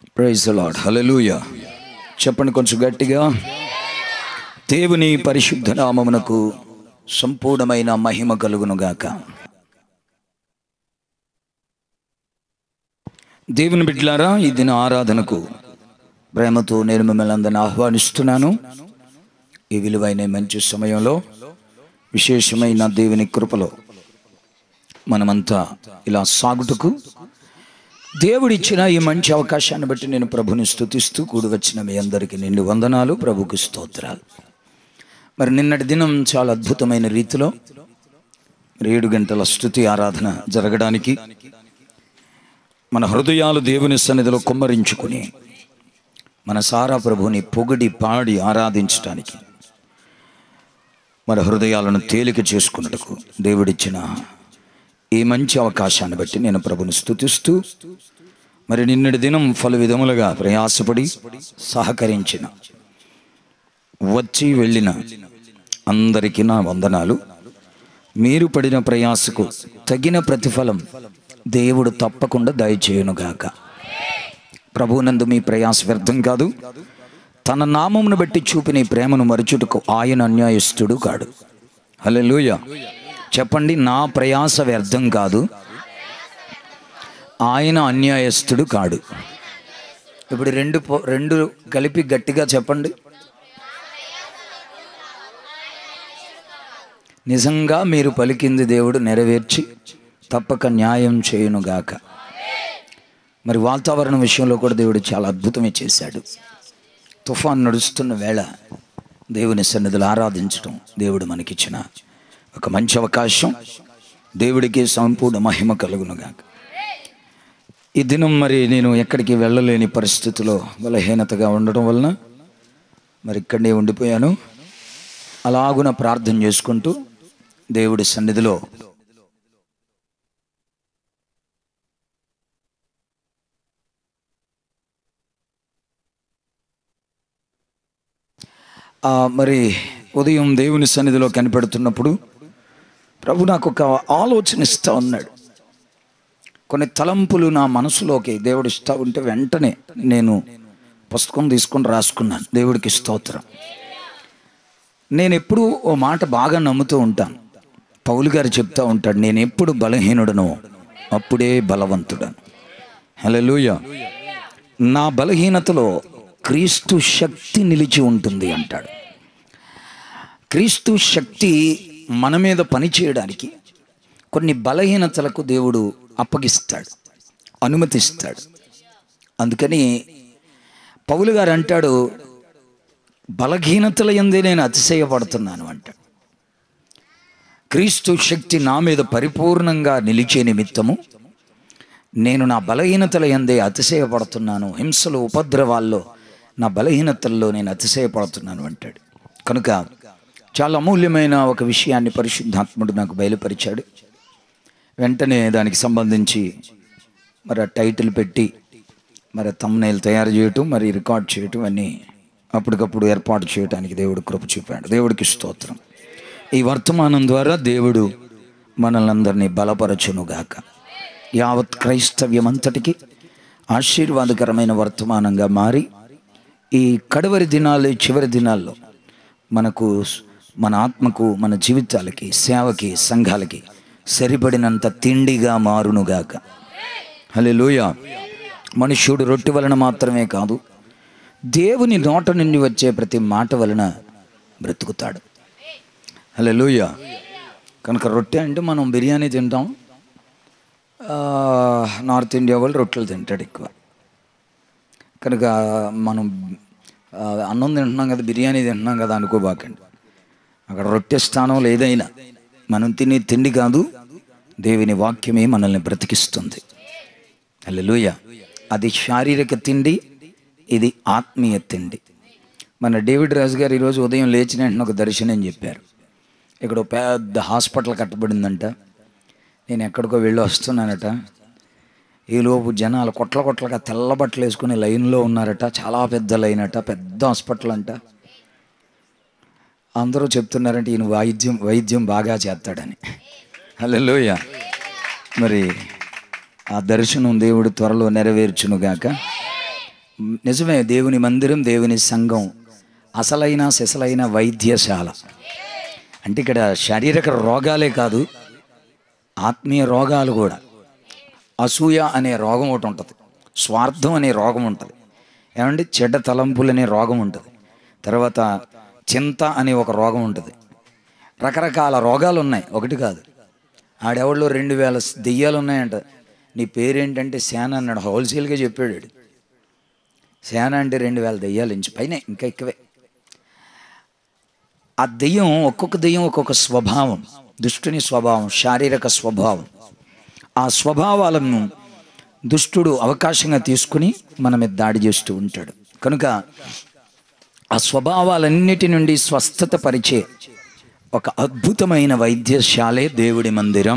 Praise lord హల్లెలూయా చెప్పండి కొంచెం గట్టిగా దేవుని పరిశుద్ధ నామమునకు సంపూర్ణమైన మహిమ కలుగును గాక దేవుని బిడ్డలారా ఈ దిన ఆరాధనకు ప్రేమతో నేను మిమ్మల్ని అందరిని ఆహ్వానిస్తున్నాను ఈ విలువైన మంచి సమయంలో విశేషమైన దేవుని కృపలో మనమంతా ఇలా సాగుటకు దేవుడిచ్చిన ఈ మంచి అవకాశాన్ని బట్టి నేను ప్రభుని స్తుతిస్తూ కూడి వచ్చిన మీ అందరికీ నిండు వందనాలు ప్రభుకి స్తోత్రాలు మరి నిన్నటి దినం చాలా అద్భుతమైన రీతిలో మరి ఏడు గంటల స్థుతి ఆరాధన జరగడానికి మన హృదయాలు దేవుని సన్నిధిలో కుమ్మరించుకుని మన సారా ప్రభుని పొగిడి పాడి ఆరాధించడానికి మన హృదయాలను తేలిక చేసుకున్నట్టుకు దేవుడిచ్చిన ఈ మంచి అవకాశాన్ని బట్టి నేను ప్రభుని స్తుతిస్తూ మరి నిన్నటి దినం పలు విధములుగా ప్రయాసపడి సహకరించిన వచ్చి వెళ్ళిన అందరికీ నా వందనాలు మీరు పడిన ప్రయాసకు తగిన ప్రతిఫలం దేవుడు తప్పకుండా దయచేయునుగాక ప్రభువునందు మీ ప్రయాస వ్యర్థం కాదు తన నామమును బట్టి చూపిన ఈ ప్రేమను మరుచుటకు ఆయన అన్యాయస్తుడు కాడు హల్లెలూయ చెప్పండి నా ప్రయాస వ్యర్థం కాదు ఆయన అన్యాయస్తుడు కాడు ఇప్పుడు రెండు పో- రెండు కలిపి గట్టిగా చెప్పండి నిజంగా మీరు పలికింది దేవుడు నెరవేర్చి తప్పక న్యాయం చేయునుగాక మరి వాతావరణం విషయంలో కూడా దేవుడు చాలా అద్భుతమే చేశాడు తుఫాన్ నడుస్తున్న వేళ దేవుని సన్నిధులు ఆరాధించడం దేవుడు మనకిచ్చిన ఒక మంచి అవకాశం దేవుడికి సంపూర్ణ మహిమ కలుగునుగాక ఈ దినం మరి నేను ఎక్కడికి వెళ్ళలేని పరిస్థితిలో బలహీనతగా ఉండడం వలన మరి ఇక్కడనే ఉండిపోయాను అలాగున ప్రార్థన చేసుకుంటూ దేవుడి సన్నిధిలో ఆ, మరి ఉదయం దేవుని సన్నిధిలో కనిపెడుతున్నప్పుడు ప్రభు నాకు ఒక ఆలోచన ఇస్తా ఉన్నాడు కొన్ని తలంపులు నా మనసులోకి దేవుడు ఇస్తా ఉంటే వెంటనే నేను పుస్తకం తీసుకొని రాసుకున్నాను దేవుడికి స్తోత్రం నేను ఎప్పుడు ఓ మాట బాగా నమ్ముతూ ఉంటాను పౌలు గారు చెప్తా ఉంటాడు నేను ఎప్పుడు బలహీనుడను అప్పుడే బలవంతుడను హల్లెలూయ నా బలహీనతలో క్రీస్తు శక్తి నిలిచి ఉంటుంది అంటాడు క్రీస్తు శక్తి మన మీద పనిచేయడానికి కొన్ని బలహీనతలకు దేవుడు అప్పగిస్తాడు అనుమతిస్తాడు అందుకని పౌలు గారు అంటాడు బలహీనతల ఎందే నేను అతిశయపడుతున్నాను అంటాడు క్రీస్తు శక్తి నా మీద పరిపూర్ణంగా నిలిచే నిమిత్తము నేను నా బలహీనతల ఎందే అతిశయపడుతున్నాను హింసలు ఉపద్రవాల్లో నా బలహీనతల్లో నేను అతిశయపడుతున్నాను అంటాడు కనుక చాలా అమూల్యమైన ఒక విషయాన్ని పరిశుద్ధాత్ముడు నాకు బయలుపరిచాడు వెంటనే దానికి సంబంధించి మరి ఆ టైటిల్ పెట్టి మరి తమ్నైల్ తయారు చేయటం మరి రికార్డ్ చేయటం అన్నీ అప్పటికప్పుడు ఏర్పాటు చేయడానికి దేవుడు కృప చూపాడు దేవుడికి స్తోత్రం ఈ వర్తమానం ద్వారా దేవుడు మనల్ని అందరినీ బలపరచునుగాక యావత్ క్రైస్తవ్యం అంతటికి ఆశీర్వాదకరమైన వర్తమానంగా మారి ఈ కడవరి దినాలు ఈ చివరి దినాల్లో మనకు మన ఆత్మకు మన జీవితాలకి సేవకి సంఘాలకి సరిపడినంత తిండిగా మారునుగాక హల్లెలూయ మనుష్యుడు రొట్టె వలన మాత్రమే కాదు దేవుని నోట నుండి వచ్చే ప్రతి మాట వలన బ్రతుకుతాడు హల్లెలూయ కనుక రొట్టె అంటే మనం బిర్యానీ తింటాం ఆ, నార్త్ ఇండియా వాళ్ళు రొట్టెలు తింటాడు ఎక్కువ కనుక మనం ఆ, అన్నం తింటున్నాం కదా బిర్యానీ తింటున్నాం కదా అనుకోబాకండి అక్కడ రొట్టె స్థానంలో ఏదైనా మనం తినే తిండి కాదు దేవుని వాక్యమే మనల్ని బ్రతికిస్తుంది హల్లెలూయ అది శారీరక తిండి ఇది ఆత్మీయ తిండి మన డేవిడ్ రాజు గారు ఈరోజు ఉదయం లేచిన వెంటనే ఒక దర్శనం చెప్పారు ఇక్కడ ఒక పెద్ద హాస్పిటల్ కట్టబడిందంట నేను ఎక్కడికో వెళ్ళి వస్తున్నానట ఈలోపు జనాలు కొట్ల కొట్లగా తెల్ల బట్టలు వేసుకుని లైన్లో ఉన్నారట చాలా పెద్ద లైన్ అట పెద్ద హాస్పిటల్ అంట అందరూ చెప్తున్నారంటే ఈయన వైద్యం వైద్యం బాగా చేస్తాడని హలోయ మరి ఆ దర్శనం దేవుడు త్వరలో నెరవేర్చునుగాక నిజమే దేవుని మందిరం దేవుని సంఘం అసలైన సిసలైన వైద్యశాల అంటే ఇక్కడ శారీరక రోగాలే కాదు ఆత్మీయ రోగాలు కూడా అసూయ అనే రోగం ఒకటి ఉంటుంది స్వార్థం అనే రోగం ఉంటుంది ఏమంటే చెడ్డ తలంపులు అనే రోగం ఉంటుంది తర్వాత చింత అనే ఒక రోగం ఉంటుంది రకరకాల రోగాలు ఉన్నాయి ఒకటి కాదు ఆడెవళ్ళు రెండు వేల దెయ్యాలు ఉన్నాయంట నీ పేరేంటంటే శాన అన్నాడు హోల్సేల్గా చెప్పాడు వాడు. శాన అంటే రెండు వేల దెయ్యాలు ఇంచు పైన ఇంకా ఎక్కువే ఆ దెయ్యం ఒక్కొక్క దెయ్యం ఒక్కొక్క స్వభావం దుష్టుని స్వభావం శారీరక స్వభావం ఆ స్వభావాలను దుష్టుడు అవకాశంగా తీసుకుని మన మీద దాడి చేస్తూ ఉంటాడు కనుక ఆ స్వభావాలన్నిటి నుండి స్వస్థత పరిచే ఒక అద్భుతమైన వైద్యశాలే దేవుడి మందిరం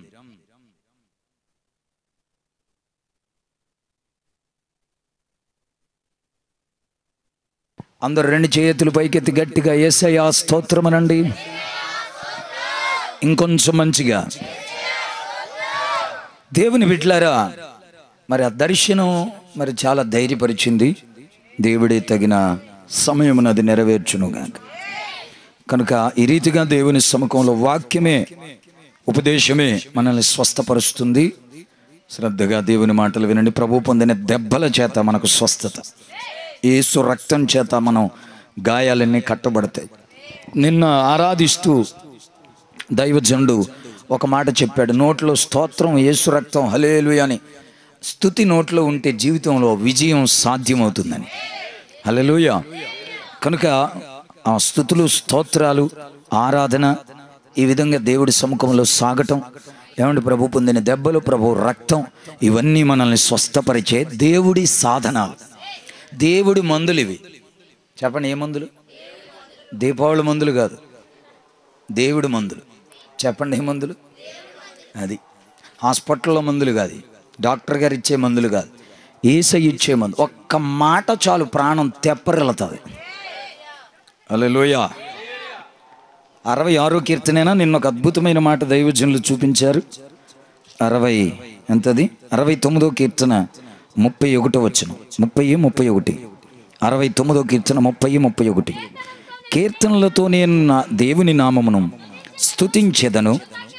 అందరు రెండు చేతులు పైకెత్తి గట్టిగా ఏసయ్యా స్తోత్రమనండి ఇంకొంచెం మంచిగా దేవుని బిడ్లారా మరి ఆ దర్శనం మరి చాలా ధైర్యపరిచింది దేవుడే తగిన సమయమున అది నెరవేర్చునుగాక కనుక ఈ రీతిగా దేవుని సముఖంలో వాక్యమే ఉపదేశమే మనల్ని స్వస్థపరుస్తుంది శ్రద్ధగా దేవుని మాటలు వినండి ప్రభు పొందిన దెబ్బల చేత మనకు స్వస్థత ఏసు రక్తం చేత మనం గాయాలన్నీ కట్టబడతాయి నిన్న ఆరాధిస్తూ దైవజనుడు ఒక మాట చెప్పాడు నోట్లో స్తోత్రం యేసు రక్తం హలేలు అని స్థుతి నోట్లో ఉంటే జీవితంలో విజయం సాధ్యమవుతుందని హల్లెలూయా కనుక ఆ స్థుతులు స్తోత్రాలు ఆరాధన ఈ విధంగా దేవుడి సముఖంలో సాగటం ఏమంటే ప్రభు పొందిన దెబ్బలు ప్రభు రక్తం ఇవన్నీ మనల్ని స్వస్థపరిచే దేవుడి సాధనాలు దేవుడి మందులు ఇవి చెప్పండి ఏ మందులు దీపావళి మందులు కాదు దేవుడి మందులు చెప్పండి ఏ మందులు అది హాస్పిటల్లో మందులు కాదు డాక్టర్ గారు ఇచ్చే మందులు కాదు ఈస ఇచ్చే మందు ఒక్క మాట చాలు ప్రాణం తెప్పరిల్లుతుంది అలెలోయ అరవై ఆరో కీర్తనైనా నిన్న ఒక అద్భుతమైన మాట దైవజనులు చూపించారు అరవై ఎంతది అరవై తొమ్మిదో కీర్తన ముప్పై ఒకటో వచ్చిన ముప్పై ముప్పై ఒకటి అరవై తొమ్మిదో కీర్తన ముప్పై ముప్పై ఒకటి కీర్తనలతో నేను నా దేవుని నామమును స్తుతించెదను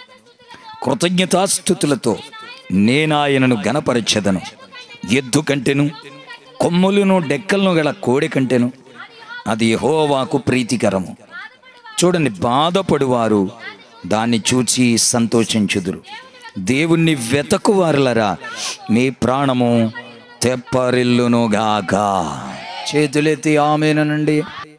కృతజ్ఞతాస్థుతులతో నేనాయనను గణపరచెదను ఎద్దు కంటెను కొమ్ములను డెక్కలను గల కోడి కంటెను అది యెహోవాకు ప్రీతికరము చూడండి బాధపడువారు దాన్ని చూచి సంతోషించుదురు దేవుణ్ణి వెతకువారులరా మీ ప్రాణము తెప్పరిల్లునుగాక చేతులెత్తి ఆమెనండి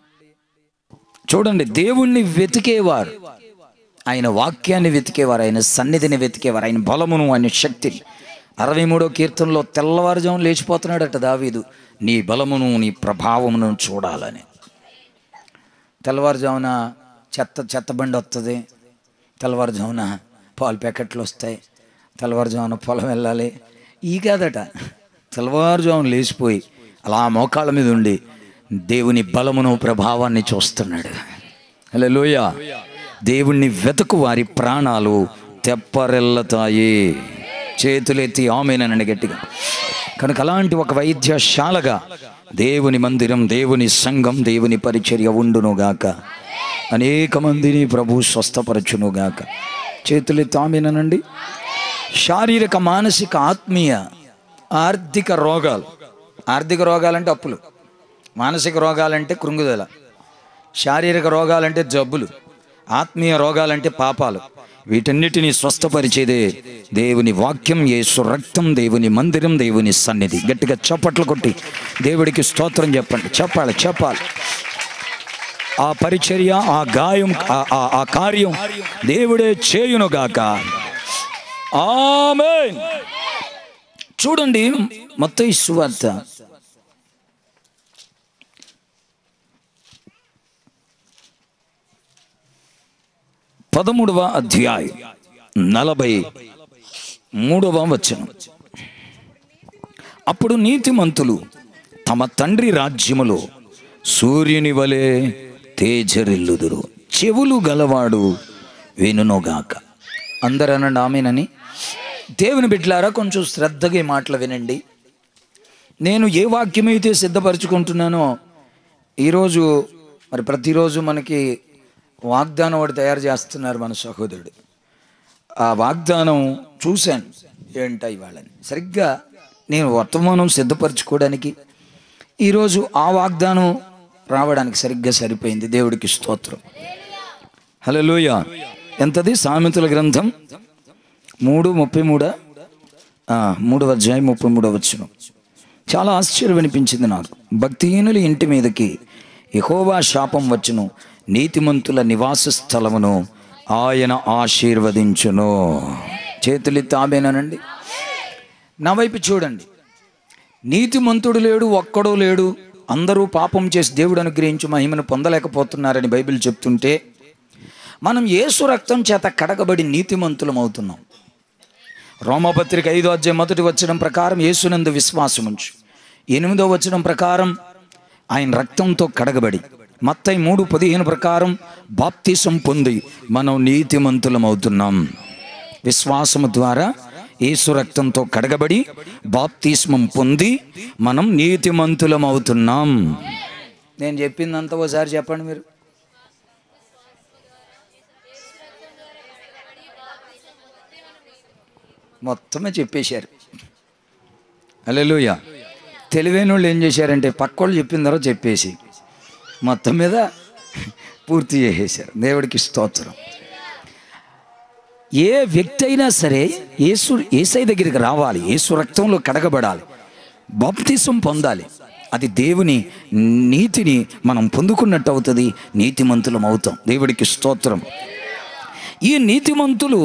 చూడండి దేవుణ్ణి వెతికేవారు ఆయన వాక్యాన్ని వెతికేవారు ఆయన సన్నిధిని వెతికేవారు ఆయన బలమును ఆయన శక్తిని అరవై మూడో కీర్తనలో తెల్లవారుజాము లేచిపోతున్నాడట దావీదు నీ బలమును నీ ప్రభావమును చూడాలని తెల్లవారుజామున చెత్త చెత్త బండి వస్తుంది తెల్లవారుజామున పాలు ప్యాకెట్లు వస్తాయి తెల్లవారుజామున పొలం వెళ్ళాలి ఈ కాదట తెల్లవారుజామున లేచిపోయి అలా మోకాళ్ళ మీద ఉండి దేవుని బలమును ప్రభావాన్ని చూస్తున్నాడు హలో లోయ దేవుణ్ణి వెతకు వారి ప్రాణాలు తెప్పరెల్లతాయి చేతులెత్తి ఆమెనని గట్టిగా కనుక అలాంటి ఒక వైద్యశాలగా దేవుని మందిరం దేవుని సంఘం దేవుని పరిచర్య ఉండునుగాక అనేక మందిని ప్రభు స్వస్థపరచునుగాక చేతులెత్తి ఆమెనండి శారీరక మానసిక ఆత్మీయ ఆర్థిక రోగాలు ఆర్థిక రోగాలంటే అప్పులు మానసిక రోగాలంటే కృంగుదల శారీరక రోగాలంటే జబ్బులు ఆత్మీయ రోగాలంటే పాపాలు వీటన్నిటిని స్వస్థపరిచేదే దేవుని వాక్యం యేసు రక్తం దేవుని మందిరం దేవుని సన్నిధి గట్టిగా చప్పట్లు కొట్టి దేవుడికి స్తోత్రం చెప్పండి చెప్పాలి చెప్పాలి ఆ పరిచర్య ఆ గాయం ఆ- ఆ- ఆ కార్యం దేవుడే చేయునుగాక ఆమేన్ చూడండి మత్తయి సువార్త పదమూడవ అధ్యాయం నలభై మూడవ వచనం అప్పుడు నీతిమంతులు తమ తండ్రి రాజ్యములో సూర్యుని వలె తేజరిల్లుదురు చెవులు గలవాడు వినునుగాక అందరూ అనండి ఆమెనని దేవుని బిడ్డలారా కొంచెం శ్రద్ధగా ఈ మాటలు వినండి నేను ఏ వాక్యమైతే సిద్ధపరచుకుంటున్నానో ఈరోజు మరి ప్రతిరోజు మనకి వాగ్దానం ఒకటి తయారు చేస్తున్నారు మన సహోదరుడు ఆ వాగ్దానం చూశాను ఏంట ఇవాళని సరిగ్గా నేను వర్తమానం సిద్ధపరచుకోవడానికి ఈరోజు ఆ వాగ్దానం రావడానికి సరిగ్గా సరిపోయింది దేవుడికి స్తోత్రం హలోయ ఎంతది సామెతల గ్రంథం మూడు ముప్పై మూడా ఆ, మూడవ అధ్యాయం ముప్పై మూడవ వచ్చును చాలా ఆశ్చర్యం అనిపించింది నాకు భక్తిహీనుల ఇంటి మీదకి యహోవా శాపం వచ్చును నీతిమంతుల నివాస స్థలమును ఆయన ఆశీర్వదించును చేతులెత్తి ఆమెనండి నా వైపు చూడండి నీతిమంతుడు లేడు ఒక్కడో లేడు అందరూ పాపం చేసి దేవుడు అనుగ్రహించి మహిమను పొందలేకపోతున్నారని బైబిల్ చెప్తుంటే మనం యేసు రక్తం చేత కడగబడి నీతిమంతులం అవుతున్నాం రోమపత్రిక ఐదో అధ్యాయం మొదటి వచ్చడం ప్రకారం యేసునందు విశ్వాసం ఉంచు ఎనిమిదో వచ్చడం ప్రకారం ఆయన రక్తంతో కడగబడి మత్తయి మూడు పదిహేను ప్రకారం బాప్తిసం పొంది మనం నీతిమంతులం అవుతున్నాం విశ్వాసము ద్వారా యేసు రక్తంతో కడగబడి బాప్తిస్మం పొంది మనం నీతిమంతులం అవుతున్నాం నేను చెప్పిందంతా ఒకసారి చెప్పండి మీరు మొత్తమే చెప్పేశారు అలెలుయ తెలివైన వాళ్ళు ఏం చేశారంటే పక్కోళ్ళు చెప్పిన తర్వాత చెప్పేసి మొత్తం మీద పూర్తి చేసేశారు దేవుడికి స్తోత్రం ఏ వ్యక్తి అయినా సరే యేసు ఏసై దగ్గరికి రావాలి యేసు రక్తంలో కడగబడాలి బాప్తిసం పొందాలి అది దేవుని నీతిని మనం పొందుకున్నట్టు అవుతుంది నీతిమంతులం అవుతాం దేవుడికి స్తోత్రం ఈ నీతిమంతులు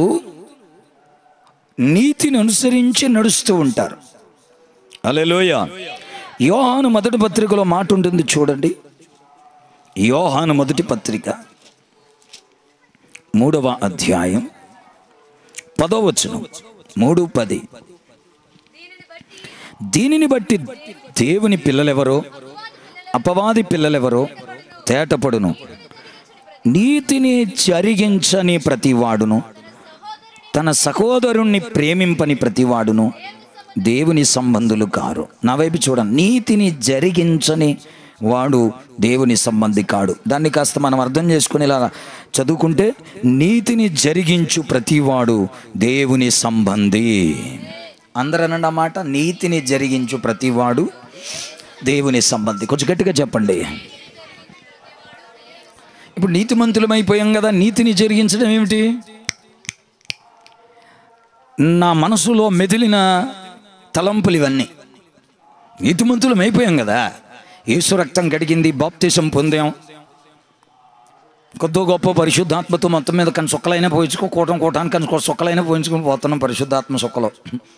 నీతిని అనుసరించి నడుస్తూ ఉంటారు అలెలోయ యోహాను మొదటి పత్రికలో మాట ఉంటుంది చూడండి యోహాను మొదటి పత్రిక మూడవ అధ్యాయం పదో వచనం మూడు పది దీనిని బట్టి దేవుని పిల్లలెవరో అపవాది పిల్లలెవరో తేటపడును నీతిని జరిగించని ప్రతివాడును తన సహోదరుణ్ణి ప్రేమింపని ప్రతివాడును దేవుని సంబంధులు కారు నా వైపు చూడండి నీతిని జరిగించని వాడు దేవుని సంబంధి కాడు దాన్ని కాస్త మనం అర్థం చేసుకుని ఇలా చదువుకుంటే నీతిని జరిగించు ప్రతివాడు దేవుని సంబంధి అందరూ అనండి ఆ మాట నీతిని జరిగించు ప్రతివాడు దేవుని సంబంధి కొంచెం గట్టిగా చెప్పండి ఇప్పుడు నీతిమంతులమైపోయాం కదా నీతిని జరిగించడం ఏమిటి నా మనసులో మెదిలిన తలంపులు ఇవన్నీ నీతిమంతులం అయిపోయాం కదా యేసు రక్తం గడిగింది బాప్తీసం పొందాం కొద్దో గొప్ప పరిశుద్ధాత్మతో మొత్తం మీద కానీ సొక్కలైనా పోయించుకో కూటం కూటానికి కానీ సొక్కలైనా పోయించుకొని పోతున్నాం పరిశుద్ధాత్మ సొక్కలో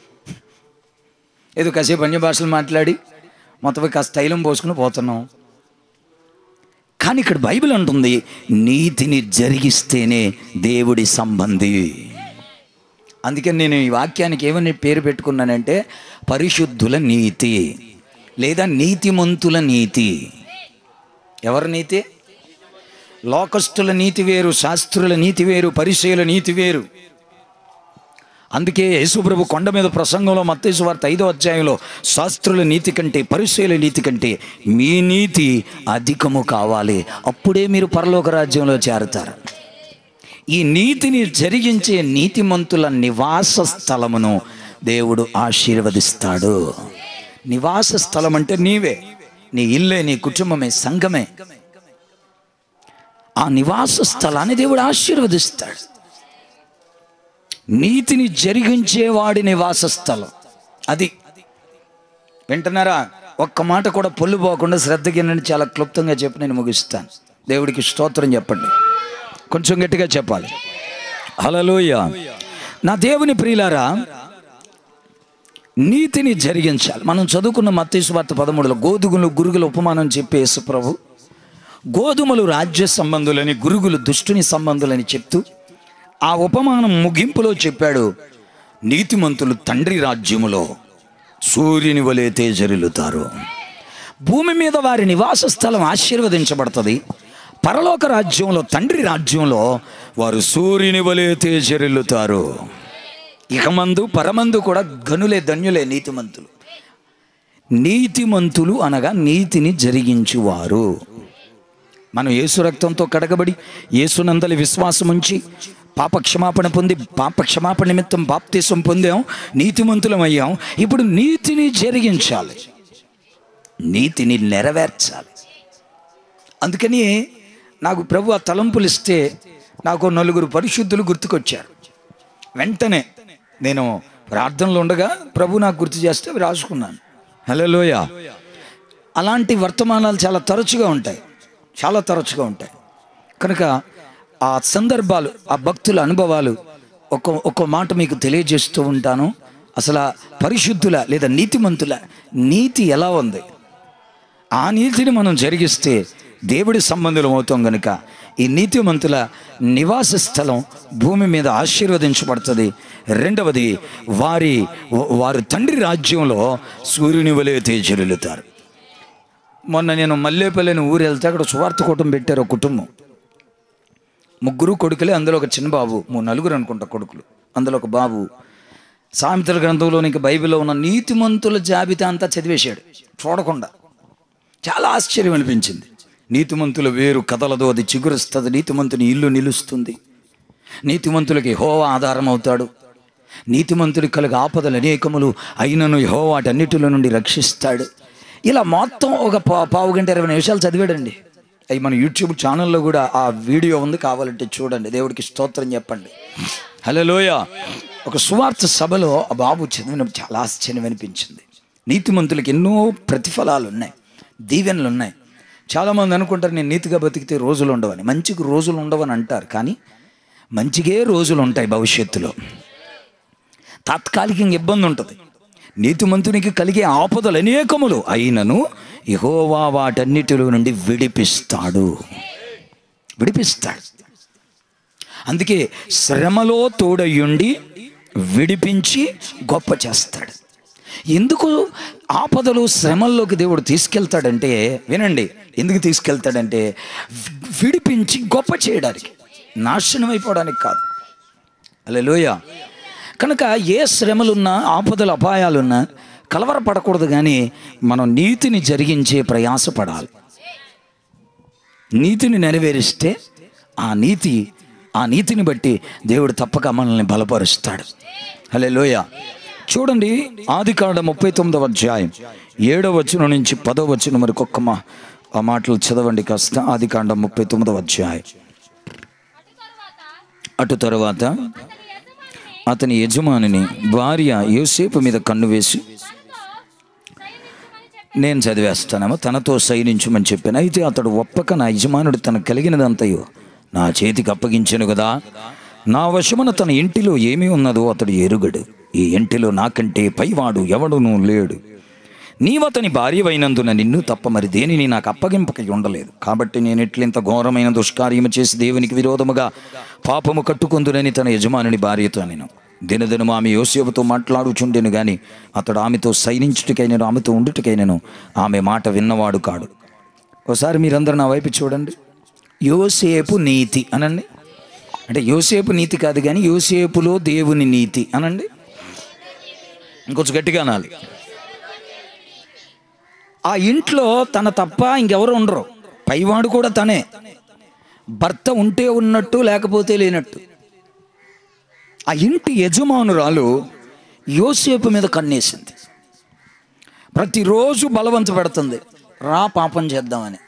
ఏదో కాసేపు అన్య భాషలు మాట్లాడి మొత్తం కాస్త తైలం పోసుకుని పోతున్నాం కానీ ఇక్కడ బైబిల్ అంటుంది నీతిని జరిగిస్తేనే దేవుడి సంబంధి అందుకని నేను ఈ వాక్యానికి ఏమని పేరు పెట్టుకున్నానంటే పరిశుద్ధుల నీతి లేదా నీతిమంతుల నీతి ఎవరి నీతి లోకస్తుల నీతి వేరు శాస్త్రుల నీతి వేరు పరిచయుల నీతి వేరు అందుకే యేసుప్రభు కొండ మీద ప్రసంగంలో మత్తేసు వార్త ఐదో అధ్యాయంలో శాస్త్రుల నీతి కంటే పరిచయుల నీతి కంటే మీ నీతి అధికము కావాలి అప్పుడే మీరు పరలోక రాజ్యంలో చేరుతారు ఈ నీతిని జరిగించే నీతిమంతుల నివాస స్థలమును దేవుడు ఆశీర్వదిస్తాడు నివాస స్థలం అంటే నీవే నీ ఇల్లే నీ కుటుంబమే సంఘమే ఆ నివాస స్థలాన్ని దేవుడు ఆశీర్వదిస్తాడు నీతిని జరిగించే వాడి నివాస స్థలం అది వింటున్నారా ఒక్క మాట కూడా పొల్లు పోకుండా శ్రద్ధగా నేను చాలా క్లుప్తంగా చెప్పి నేను ముగిస్తాను దేవుడికి స్తోత్రం చెప్పండి కొంచెం గట్టిగా చెప్పాలి హలలోయ నా దేవుని ప్రియులారా నీతిని జరిగించాలి మనం చదువుకున్న మత్తీసు వార్త పదమూడులో గోధుగులు గురుగుల ఉపమానం చెప్పే యేసు ప్రభు గోధుమలు రాజ్య సంబంధులని గురుగులు దుష్టుని సంబంధులని చెప్తూ ఆ ఉపమానం ముగింపులో చెప్పాడు నీతిమంతులు తండ్రి రాజ్యములో సూర్యుని వలె తేజరిల్లుతారు భూమి మీద వారి నివాస స్థలం ఆశీర్వదించబడుతుంది పరలోక రాజ్యంలో తండ్రి రాజ్యంలో వారు సూర్యుని వలె తేజరిల్లుతారు ఇక మందు పరమందు కూడా గనులే ధన్యులే నీతిమంతులు నీతిమంతులు అనగా నీతిని జరిగించువారు మనం యేసు రక్తంతో కడగబడి యేసునందలి విశ్వాసం ఉంచి పాప క్షమాపణ పొంది పాప క్షమాపణ నిమిత్తం బాప్తీసం పొందాం నీతిమంతులం అయ్యాం ఇప్పుడు నీతిని జరిగించాలి నీతిని నెరవేర్చాలి అందుకని నాకు ప్రభు ఆ తలంపులు ఇస్తే నాకు నలుగురు పరిశుద్ధులు గుర్తుకొచ్చారు వెంటనే నేను ప్రార్థనలో ఉండగా ప్రభు నాకు గుర్తు చేస్తే అవి రాసుకున్నాను హలోయ అలాంటి వర్తమానాలు చాలా తరచుగా ఉంటాయి చాలా తరచుగా ఉంటాయి కనుక ఆ సందర్భాలు ఆ భక్తుల అనుభవాలు ఒక ఒక మాట మీకు తెలియజేస్తూ ఉంటాను అసలు ఆ పరిశుద్ధుల లేదా నీతిమంతుల నీతి ఎలా ఉంది ఆ నీతిని మనం జరిగిస్తే దేవుడి సంబంధులం అవుతాం గనుక ఈ నీతిమంతుల నివాస స్థలం భూమి మీద ఆశీర్వదించబడుతుంది రెండవది వారి వారి తండ్రి రాజ్యంలో సూర్యుని వలె తేజరులుతారు మొన్న నేను మల్లేపల్లిని ఊరు వెళ్తే అక్కడ సువార్త కూటం పెట్టారు ఒక కుటుంబం ముగ్గురు కొడుకులే అందులో ఒక చిన్న బాబు మూడు నలుగురు అనుకుంటా కొడుకులు అందులో ఒక బాబు సామెతల గ్రంథంలో ఇంకా బైబిల్లో ఉన్న నీతిమంతుల జాబితా అంతా చదివేశాడు చూడకుండా చాలా ఆశ్చర్యం అనిపించింది నీతిమంతుల వేరు కదలదు అది చిగురుస్తుంది నీతిమంతుని ఇల్లు నిలుస్తుంది నీతిమంతులకి హోవా ఆధారం అవుతాడు నీతిమంతుడికి కలిగి ఆపదలు అనేకములు అయినను యహో వాటన్నిటిలో నుండి రక్షిస్తాడు ఇలా మొత్తం ఒక పా పావు గంట ఇరవై నిమిషాలు చదివాడండి అవి మన యూట్యూబ్ ఛానల్లో కూడా ఆ వీడియో ఉంది కావాలంటే చూడండి దేవుడికి స్తోత్రం చెప్పండి హలో లోయ ఒక సువార్త సభలో ఆ బాబు చదివినప్పుడు చాలా ఆశ్చర్యం అనిపించింది నీతిమంతులకి ఎన్నో ప్రతిఫలాలు ఉన్నాయి దీవెనలు ఉన్నాయి చాలామంది అనుకుంటారు నేను నీతిగా బతికితే రోజులు ఉండవని మంచికి రోజులు ఉండవని అంటారు కానీ మంచిగే రోజులు ఉంటాయి భవిష్యత్తులో తాత్కాలికంగా ఇబ్బంది ఉంటుంది నీతిమంతునికి కలిగే ఆపదలు అనేకములు అయినను యహోవా వాటన్నిటిలో నుండి విడిపిస్తాడు విడిపిస్తాడు అందుకే శ్రమలో తోడయ్యుండి విడిపించి గొప్ప చేస్తాడు ఎందుకు ఆపదలు శ్రమల్లోకి దేవుడు తీసుకెళ్తాడంటే వినండి ఎందుకు తీసుకెళ్తాడంటే విడిపించి గొప్ప చేయడానికి నాశనం అయిపోవడానికి కాదు అలా లోయ కనుక ఏ శ్రమలున్నా ఆపదలు అపాయాలున్నా కలవరపడకూడదు కానీ మనం నీతిని జరిగించే ప్రయాసపడాలి నీతిని నెరవేరిస్తే ఆ నీతి ఆ నీతిని బట్టి దేవుడు తప్పక మనల్ని బలపరుస్తాడు హలే లోయ చూడండి ఆది కాండ ముప్పై తొమ్మిదవ అధ్యాయం ఏడవ వచనం నుంచి పదవ వచనం వరకు ఒక్క మా ఆ మాటలు చదవండి కాస్త ఆది కాండ ముప్పై తొమ్మిదవ అధ్యాయం అటు తరువాత అతని యజమానిని భార్య యోసేపు మీద కన్ను వేసి నేను చదివేస్తానేమో తనతో సైనించమని చెప్పాను అయితే అతడు ఒప్పక నా యజమానుడు తనకు కలిగినదంతయో నా చేతికి అప్పగించాను కదా నా వశమున తన ఇంటిలో ఏమీ ఉన్నదో అతడు ఎరుగడు ఈ ఇంటిలో నాకంటే పైవాడు ఎవడునూ లేడు నీవతని భార్యవైనందున నిన్ను తప్ప మరి దేనిని నాకు అప్పగింపక ఉండలేదు కాబట్టి నేను ఎట్లింత ఘోరమైన దుష్కార్యము చేసి దేవునికి విరోధముగా పాపము కట్టుకుందునని తన యజమానుని భార్యతో నేను దినదినము ఆమె యోసేపుతో మాట్లాడుచుండెను గాని అతడు ఆమెతో సైనించుటికైనను ఆమెతో ఉండుటికైనను ఆమె మాట విన్నవాడు కాడు ఒకసారి మీరందరూ నా వైపు చూడండి యోసేపు నీతి అనండి అంటే యోసేపు నీతి కాదు కానీ యోసేపులో దేవుని నీతి అనండి ఇంకొంచెం గట్టిగా అనాలి ఆ ఇంట్లో తన తప్ప ఇంకెవరు ఉండరు పైవాడు కూడా తనే భర్త ఉంటే ఉన్నట్టు లేకపోతే లేనట్టు ఆ ఇంటి యజమానురాలు యోసేపు మీద కన్నేసింది ప్రతిరోజు బలవంత పెడుతుంది రా పాపం చేద్దామని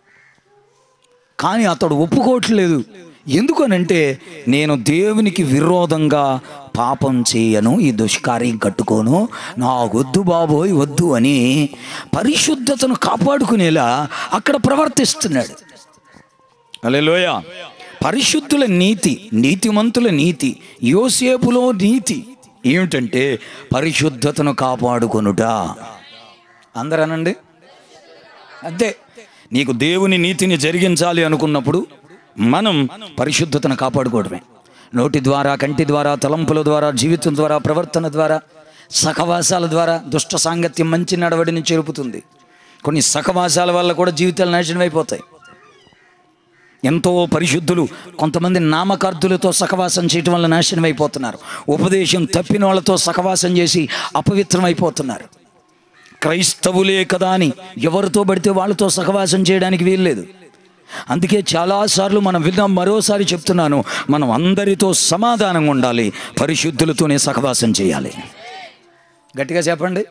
కానీ అతడు ఒప్పుకోవట్లేదు ఎందుకనంటే నేను దేవునికి విరోధంగా పాపం చేయను ఈ దుష్కార్యం కట్టుకోను నాకొద్దు బాబోయ్ వద్దు అని పరిశుద్ధతను కాపాడుకునేలా అక్కడ ప్రవర్తిస్తున్నాడు అలెలోయ పరిశుద్ధుల నీతి నీతిమంతుల నీతి యోసేపులో నీతి ఏమిటంటే పరిశుద్ధతను కాపాడుకొనుట అందరనండి అంతే నీకు దేవుని నీతిని జరిగించాలి అనుకున్నప్పుడు మనం పరిశుద్ధతను కాపాడుకోవడమే నోటి ద్వారా కంటి ద్వారా తలంపుల ద్వారా జీవితం ద్వారా ప్రవర్తన ద్వారా సహవాసాల ద్వారా దుష్ట సాంగత్యం మంచి నడవడిని చెరుపుతుంది కొన్ని సహవాసాల వల్ల కూడా జీవితాలు నాశనం అయిపోతాయి ఎంతో పరిశుద్ధులు కొంతమంది నామకార్థులతో సహవాసం చేయటం వల్ల నాశనం అయిపోతున్నారు ఉపదేశం తప్పిన వాళ్ళతో సహవాసం చేసి అపవిత్రం అయిపోతున్నారు క్రైస్తవులే కదా అని ఎవరితో పడితే వాళ్ళతో సహవాసం చేయడానికి వీల్లేదు అందుకే చాలాసార్లు మనం విన్నాం మరోసారి చెప్తున్నాను మనం అందరితో సమాధానంగా ఉండాలి పరిశుద్ధులతోనే సహవాసం చేయాలి గట్టిగా చెప్పండి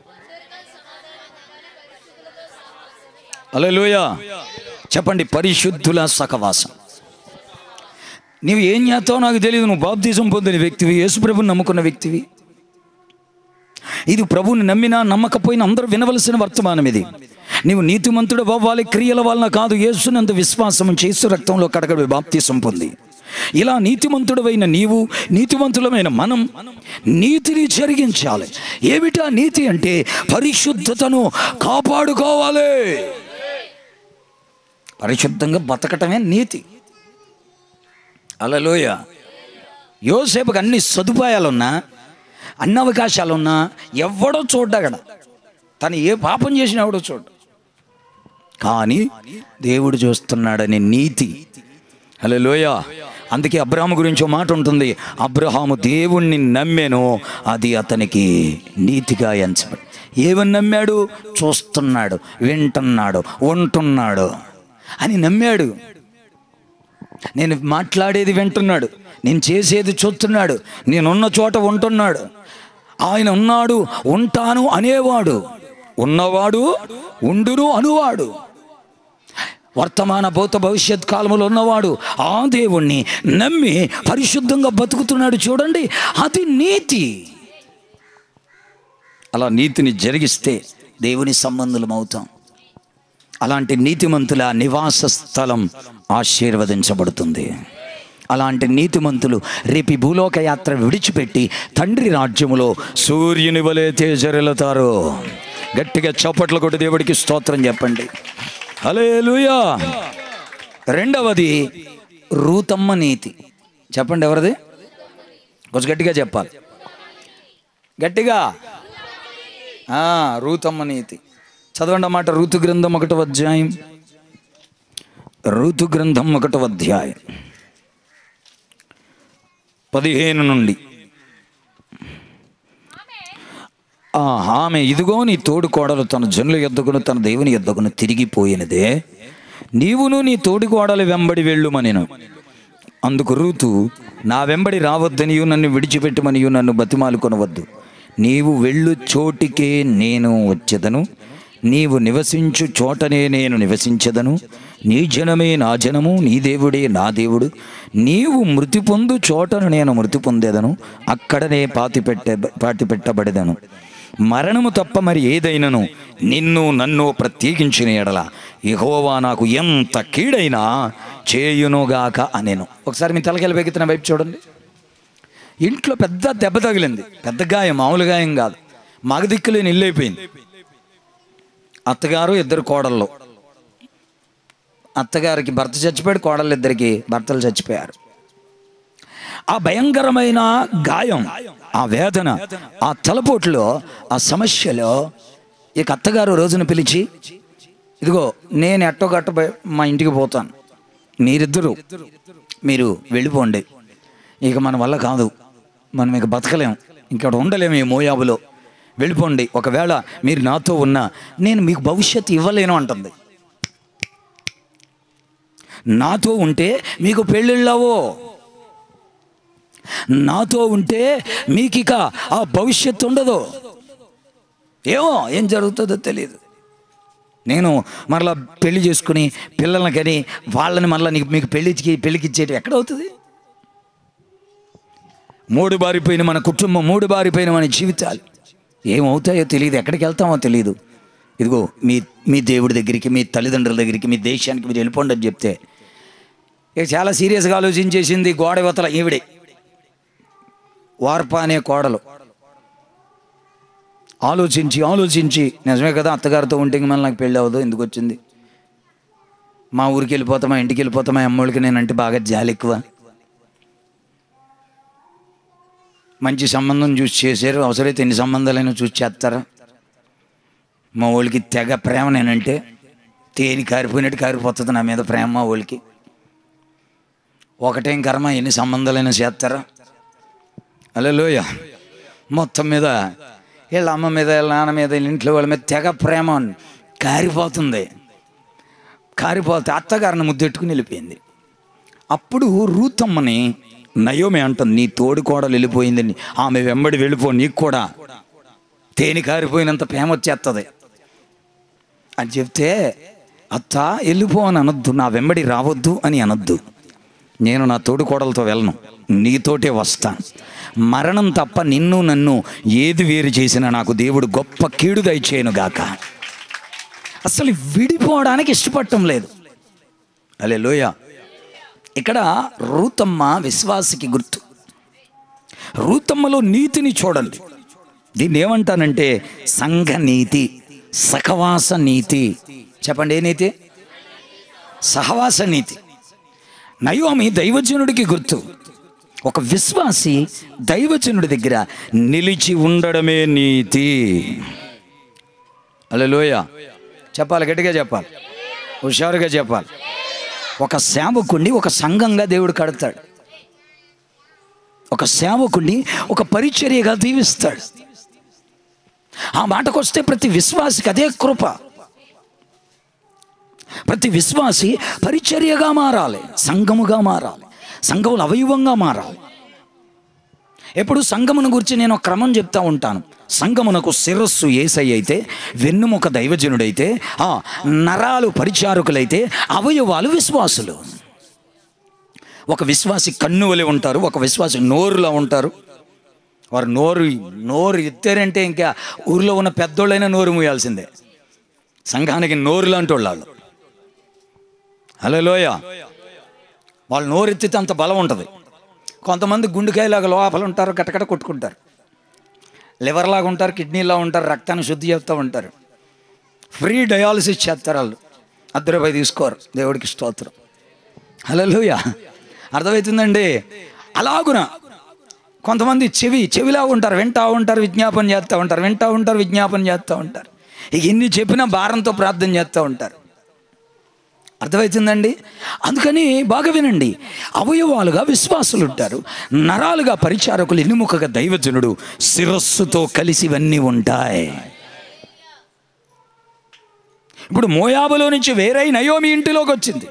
అలలోయ చెప్పండి పరిశుద్ధుల సహవాసం నీవు ఏం చేస్తావో నాకు తెలియదు నువ్వు బాప్తిజం పొందిన వ్యక్తివి యేసుప్రభుని నమ్ముకున్న వ్యక్తివి ఇది ప్రభువుని నమ్మినా నమ్మకపోయినా అందరూ వినవలసిన వర్తమానం ఇది నీవు నీతిమంతుడు అవ్వాలి క్రియల వలన కాదు యేసునంత విశ్వాసం చేసు రక్తంలో కడగడు బాప్తిసం పొంది ఇలా నీతిమంతుడవైన నీవు నీతిమంతులమైన మనం నీతిని జరిగించాలి ఏమిటా నీతి అంటే పరిశుద్ధతను కాపాడుకోవాలి పరిశుద్ధంగా బతకటమే నీతి అలలోయ యోసేపుకి అన్ని సదుపాయాలున్నా అన్ని అవకాశాలున్నా ఎవడో చూడ్డగడ తను ఏ పాపం చేసినా ఎవడో చూడ కానీ దేవుడు చూస్తున్నాడని నీతి హలోయ అందుకే అబ్రహాము గురించి ఒక మాట ఉంటుంది అబ్రహాము దేవుణ్ణి నమ్మెను అది అతనికి నీతిగా ఎంచబడి ఏమని నమ్మాడు చూస్తున్నాడు వింటున్నాడు ఉంటున్నాడు అని నమ్మాడు నేను మాట్లాడేది వింటున్నాడు నేను చేసేది చూస్తున్నాడు నేనున్న చోట ఉంటున్నాడు ఆయన ఉన్నాడు ఉంటాను అనేవాడు ఉన్నవాడు ఉండును అనువాడు వర్తమాన భూత భవిష్యత్ కాలంలో ఉన్నవాడు ఆ దేవుణ్ణి నమ్మి పరిశుద్ధంగా బతుకుతున్నాడు చూడండి అది నీతి అలా నీతిని జరిగిస్తే దేవుని సంబంధులం అవుతాం అలాంటి నీతిమంతుల నివాస స్థలం ఆశీర్వదించబడుతుంది అలాంటి నీతిమంతులు రేపు ఈ భూలోక యాత్ర విడిచిపెట్టి తండ్రి రాజ్యములో సూర్యుని వలె తేజరెలుతారు గట్టిగా చప్పట్లు కొట్టి దేవుడికి స్తోత్రం చెప్పండి హల్లెలూయా రెండవది రూతమ్మ నీతి చెప్పండి ఎవరిది కొంచెం గట్టిగా చెప్పాలి గట్టిగా ఆ, రూతమ్మ నీతి చదవండి అన్నమాట ఋతు గ్రంథం ఒకటో అధ్యాయం ఋతు గ్రంథం ఒకటో అధ్యాయం పదిహేను నుండి ఆ, ఆమె ఇదిగో నీ తోడు కోడలు తన జనుల ఎద్దకును తన దేవుని ఎద్దకును తిరిగిపోయినదే నీవును నీ తోడి కోడలు వెంబడి వెళ్ళుమనెను అందుకు రూతు నా వెంబడి రావద్దనియు నన్ను విడిచిపెట్టమనియు నన్ను బతిమాలుకొనవద్దు నీవు వెళ్ళు చోటికే నేను వచ్చేదను నీవు నివసించు చోటనే నేను నివసించదను నీ జనమే నా జనము నీ దేవుడే నా దేవుడు నీవు మృతి పొందు చోటను నేను మృతి పొందేదను అక్కడనే పాతి పెట్టే పాతి పెట్టబడేదను మరణము తప్ప మరి ఏదైనను నిన్ను నన్ను ప్రత్యేకించిన ఎడల యెహోవా నాకు ఎంత కీడైనా చేయునుగాక అనేను ఒకసారి మీ తలకెళ్ళి పెగుతున్న వైపు చూడండి ఇంట్లో పెద్ద దెబ్బ తగిలింది పెద్ద గాయం మామూలు గాయం కాదు మగదిక్కులేని ఇల్లు అయిపోయింది అత్తగారు ఇద్దరు కోడళ్ళు అత్తగారికి భర్త చచ్చిపోయాడు కోడళ్ళు ఇద్దరికి భర్తలు చచ్చిపోయారు ఆ భయంకరమైన గాయం ఆ వేదన ఆ తలపోట్లో ఆ సమస్యలో ఇక అత్తగారు రోజున పిలిచి ఇదిగో నేను ఎట్టో గట్ట బయ- మా ఇంటికి పోతాను మీరిద్దరూ మీరు వెళ్ళిపోండి ఇక మన వల్ల కాదు మనం ఇక బతకలేం ఇక్కడ ఉండలేము ఈ మోయాబులో వెళ్ళిపోండి ఒకవేళ మీరు నాతో ఉన్నా నేను మీకు భవిష్యత్తు ఇవ్వలేను అంటుంది నాతో ఉంటే మీకు పెళ్ళిళ్ళవో నాతో ఉంటే మీకు ఇక ఆ భవిష్యత్తు ఉండదు ఏమో ఏం జరుగుతుందో తెలియదు నేను మరలా పెళ్లి చేసుకుని పిల్లల్ని కానీ వాళ్ళని మరలా నీకు మీకు పెళ్లికి పెళ్లికి ఇచ్చేటి ఎక్కడవుతుంది మూడు బారిపోయిన మన కుటుంబం మూడు బారిపోయిన మన జీవితాలు ఏమవుతాయో తెలియదు ఎక్కడికి వెళ్తామో తెలియదు ఇదిగో మీ మీ దేవుడి దగ్గరికి మీ తల్లిదండ్రుల దగ్గరికి మీ దేశానికి మీరు వెళ్ళిపోండి అని చెప్తే ఇక చాలా సీరియస్గా ఆలోచించేసింది గోడ యువతల ఈవిడే వార్ప అనే కోడలు ఆలోచించి ఆలోచించి నిజమే కదా అత్తగారితో ఉంటే ఇంక మళ్ళీ నాకు పెళ్ళి అవ్వదు ఎందుకు వచ్చింది మా ఊరికి వెళ్ళిపోతామా ఇంటికి వెళ్ళిపోతామా అమ్మోళ్ళకి నేనంటే బాగా జాలి ఎక్కువ మంచి సంబంధం చూసి చేశారు అవసరమైతే ఎన్ని సంబంధాలైనా చూసి చేస్తారా మా వాళ్ళకి తెగ ప్రేమ నేనంటే తేని కారిపోయినట్టు కారిపోతుంది నా మీద ప్రేమ మా వాళ్ళకి ఒకటేం కర్మ ఎన్ని సంబంధాలైనా చేస్తారా అలా లోయ మొత్తం మీద వీళ్ళ అమ్మ మీద వీళ్ళ నాన్న మీద వీళ్ళ ఇంట్లో వాళ్ళ మీద తెగ ప్రేమ కారిపోతుంది కారిపోతే అత్తగారిని ముద్దెట్టుకుని వెళ్ళిపోయింది అప్పుడు రూతమ్మని నయోమి అంటుంది నీ తోడు కోడలు వెళ్ళిపోయిందని ఆమె వెంబడి వెళ్ళిపో నీకు కూడా తేనె కారిపోయినంత ప్రేమ వచ్చేస్తుంది అని చెప్తే అత్త వెళ్ళిపో అని అనొద్దు నా వెంబడి రావద్దు అని అనొద్దు నేను నా తోడు కోడలతో వెళ్ళను నీతోటే వస్తాను మరణం తప్ప నిన్ను నన్ను ఏది వేరు చేసినా నాకు దేవుడు గొప్ప కీడు దయచేయను గాక అసలు విడిపోవడానికి ఇష్టపడటం లేదు అలే లోయ ఇక్కడ రూతమ్మ విశ్వాసికి గుర్తు రూతమ్మలో నీతిని చూడండి దీన్ని ఏమంటానంటే సంఘ నీతి సహవాస నీతి చెప్పండి ఏ నీతి సహవాస నీతి నయోమి దైవజనుడికి గుర్తు ఒక విశ్వాసి దైవజనుడి దగ్గర నిలిచి ఉండడమే నీతి అలా లోయ చెప్పాలి గట్టిగా చెప్పాలి హుషారుగా చెప్పాలి ఒక సేవకుణ్ణి ఒక సంఘంగా దేవుడు కడతాడు ఒక సేవకుణ్ణి ఒక పరిచర్యగా దీవిస్తాడు ఆ మాటకు వస్తే ప్రతి విశ్వాసికి అదే కృప ప్రతి విశ్వాసి పరిచర్యగా మారాలి సంఘముగా మారాలి సంఘములు అవయవంగా మారాలి ఎప్పుడు సంఘమును గురించి నేను ఒక క్రమం చెప్తా ఉంటాను సంఘమునకు శిరస్సు ఏసై అయితే వెన్నుముక దైవజనుడైతే ఆ నరాలు పరిచారకులైతే అవయవాలు విశ్వాసులు ఒక విశ్వాసి కన్ను వలె ఉంటారు ఒక విశ్వాసి నోరులో ఉంటారు వారు నోరు నోరు ఎత్తారంటే ఇంకా ఊర్లో ఉన్న పెద్దోళ్ళైనా నోరు మూయాల్సిందే సంఘానికి నోరు లాంటి వాళ్ళు హలో లోయ వాళ్ళు నోరు ఎత్తితే అంత బలం ఉంటుంది కొంతమంది గుండెకాయలాగా లోపల ఉంటారు కటకట కొట్టుకుంటారు లివర్ లాగా ఉంటారు కిడ్నీలా ఉంటారు రక్తాన్ని శుద్ధి చేస్తూ ఉంటారు ఫ్రీ డయాలసిస్ చేస్తారు వాళ్ళు అర్ధ రూపాయి తీసుకోరు దేవుడికి స్తోత్రం హలో అర్థమవుతుందండి అలాగున కొంతమంది చెవి చెవిలా ఉంటారు వింటా ఉంటారు విజ్ఞాపన చేస్తూ ఉంటారు వింటా ఉంటారు విజ్ఞాపన చేస్తూ ఉంటారు ఇక ఎన్ని చెప్పినా భారంతో ప్రార్థన చేస్తూ ఉంటారు అర్థమవుతుందండి అందుకని బాగా వినండి అవయవాలుగా విశ్వాసులు ఉంటారు నరాలుగా పరిచారకులు ఎన్నుముకగా దైవజనుడు శిరస్సుతో కలిసి ఇవన్నీ ఉంటాయి ఇప్పుడు మోయాబులో నుంచి వేరై నయోమి ఇంటిలోకి వచ్చింది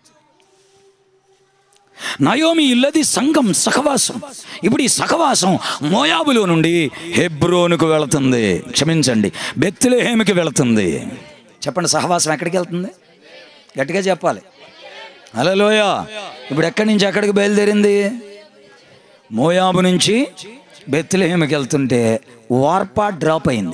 నయోమి ఇల్లది సంఘం సహవాసం ఇప్పుడు ఈ సహవాసం మోయాబులో నుండి హెబ్రోనుకు వెళుతుంది క్షమించండి బెత్తులేహేమికి వెళుతుంది చెప్పండి సహవాసం ఎక్కడికి వెళ్తుంది గట్టిగా చెప్పాలి హలోయ ఇప్పుడు ఎక్కడి నుంచి ఎక్కడికి బయలుదేరింది మోయాబు నుంచి బెత్తులేహేమికి వెళ్తుంటే వార్పా డ్రాప్ అయింది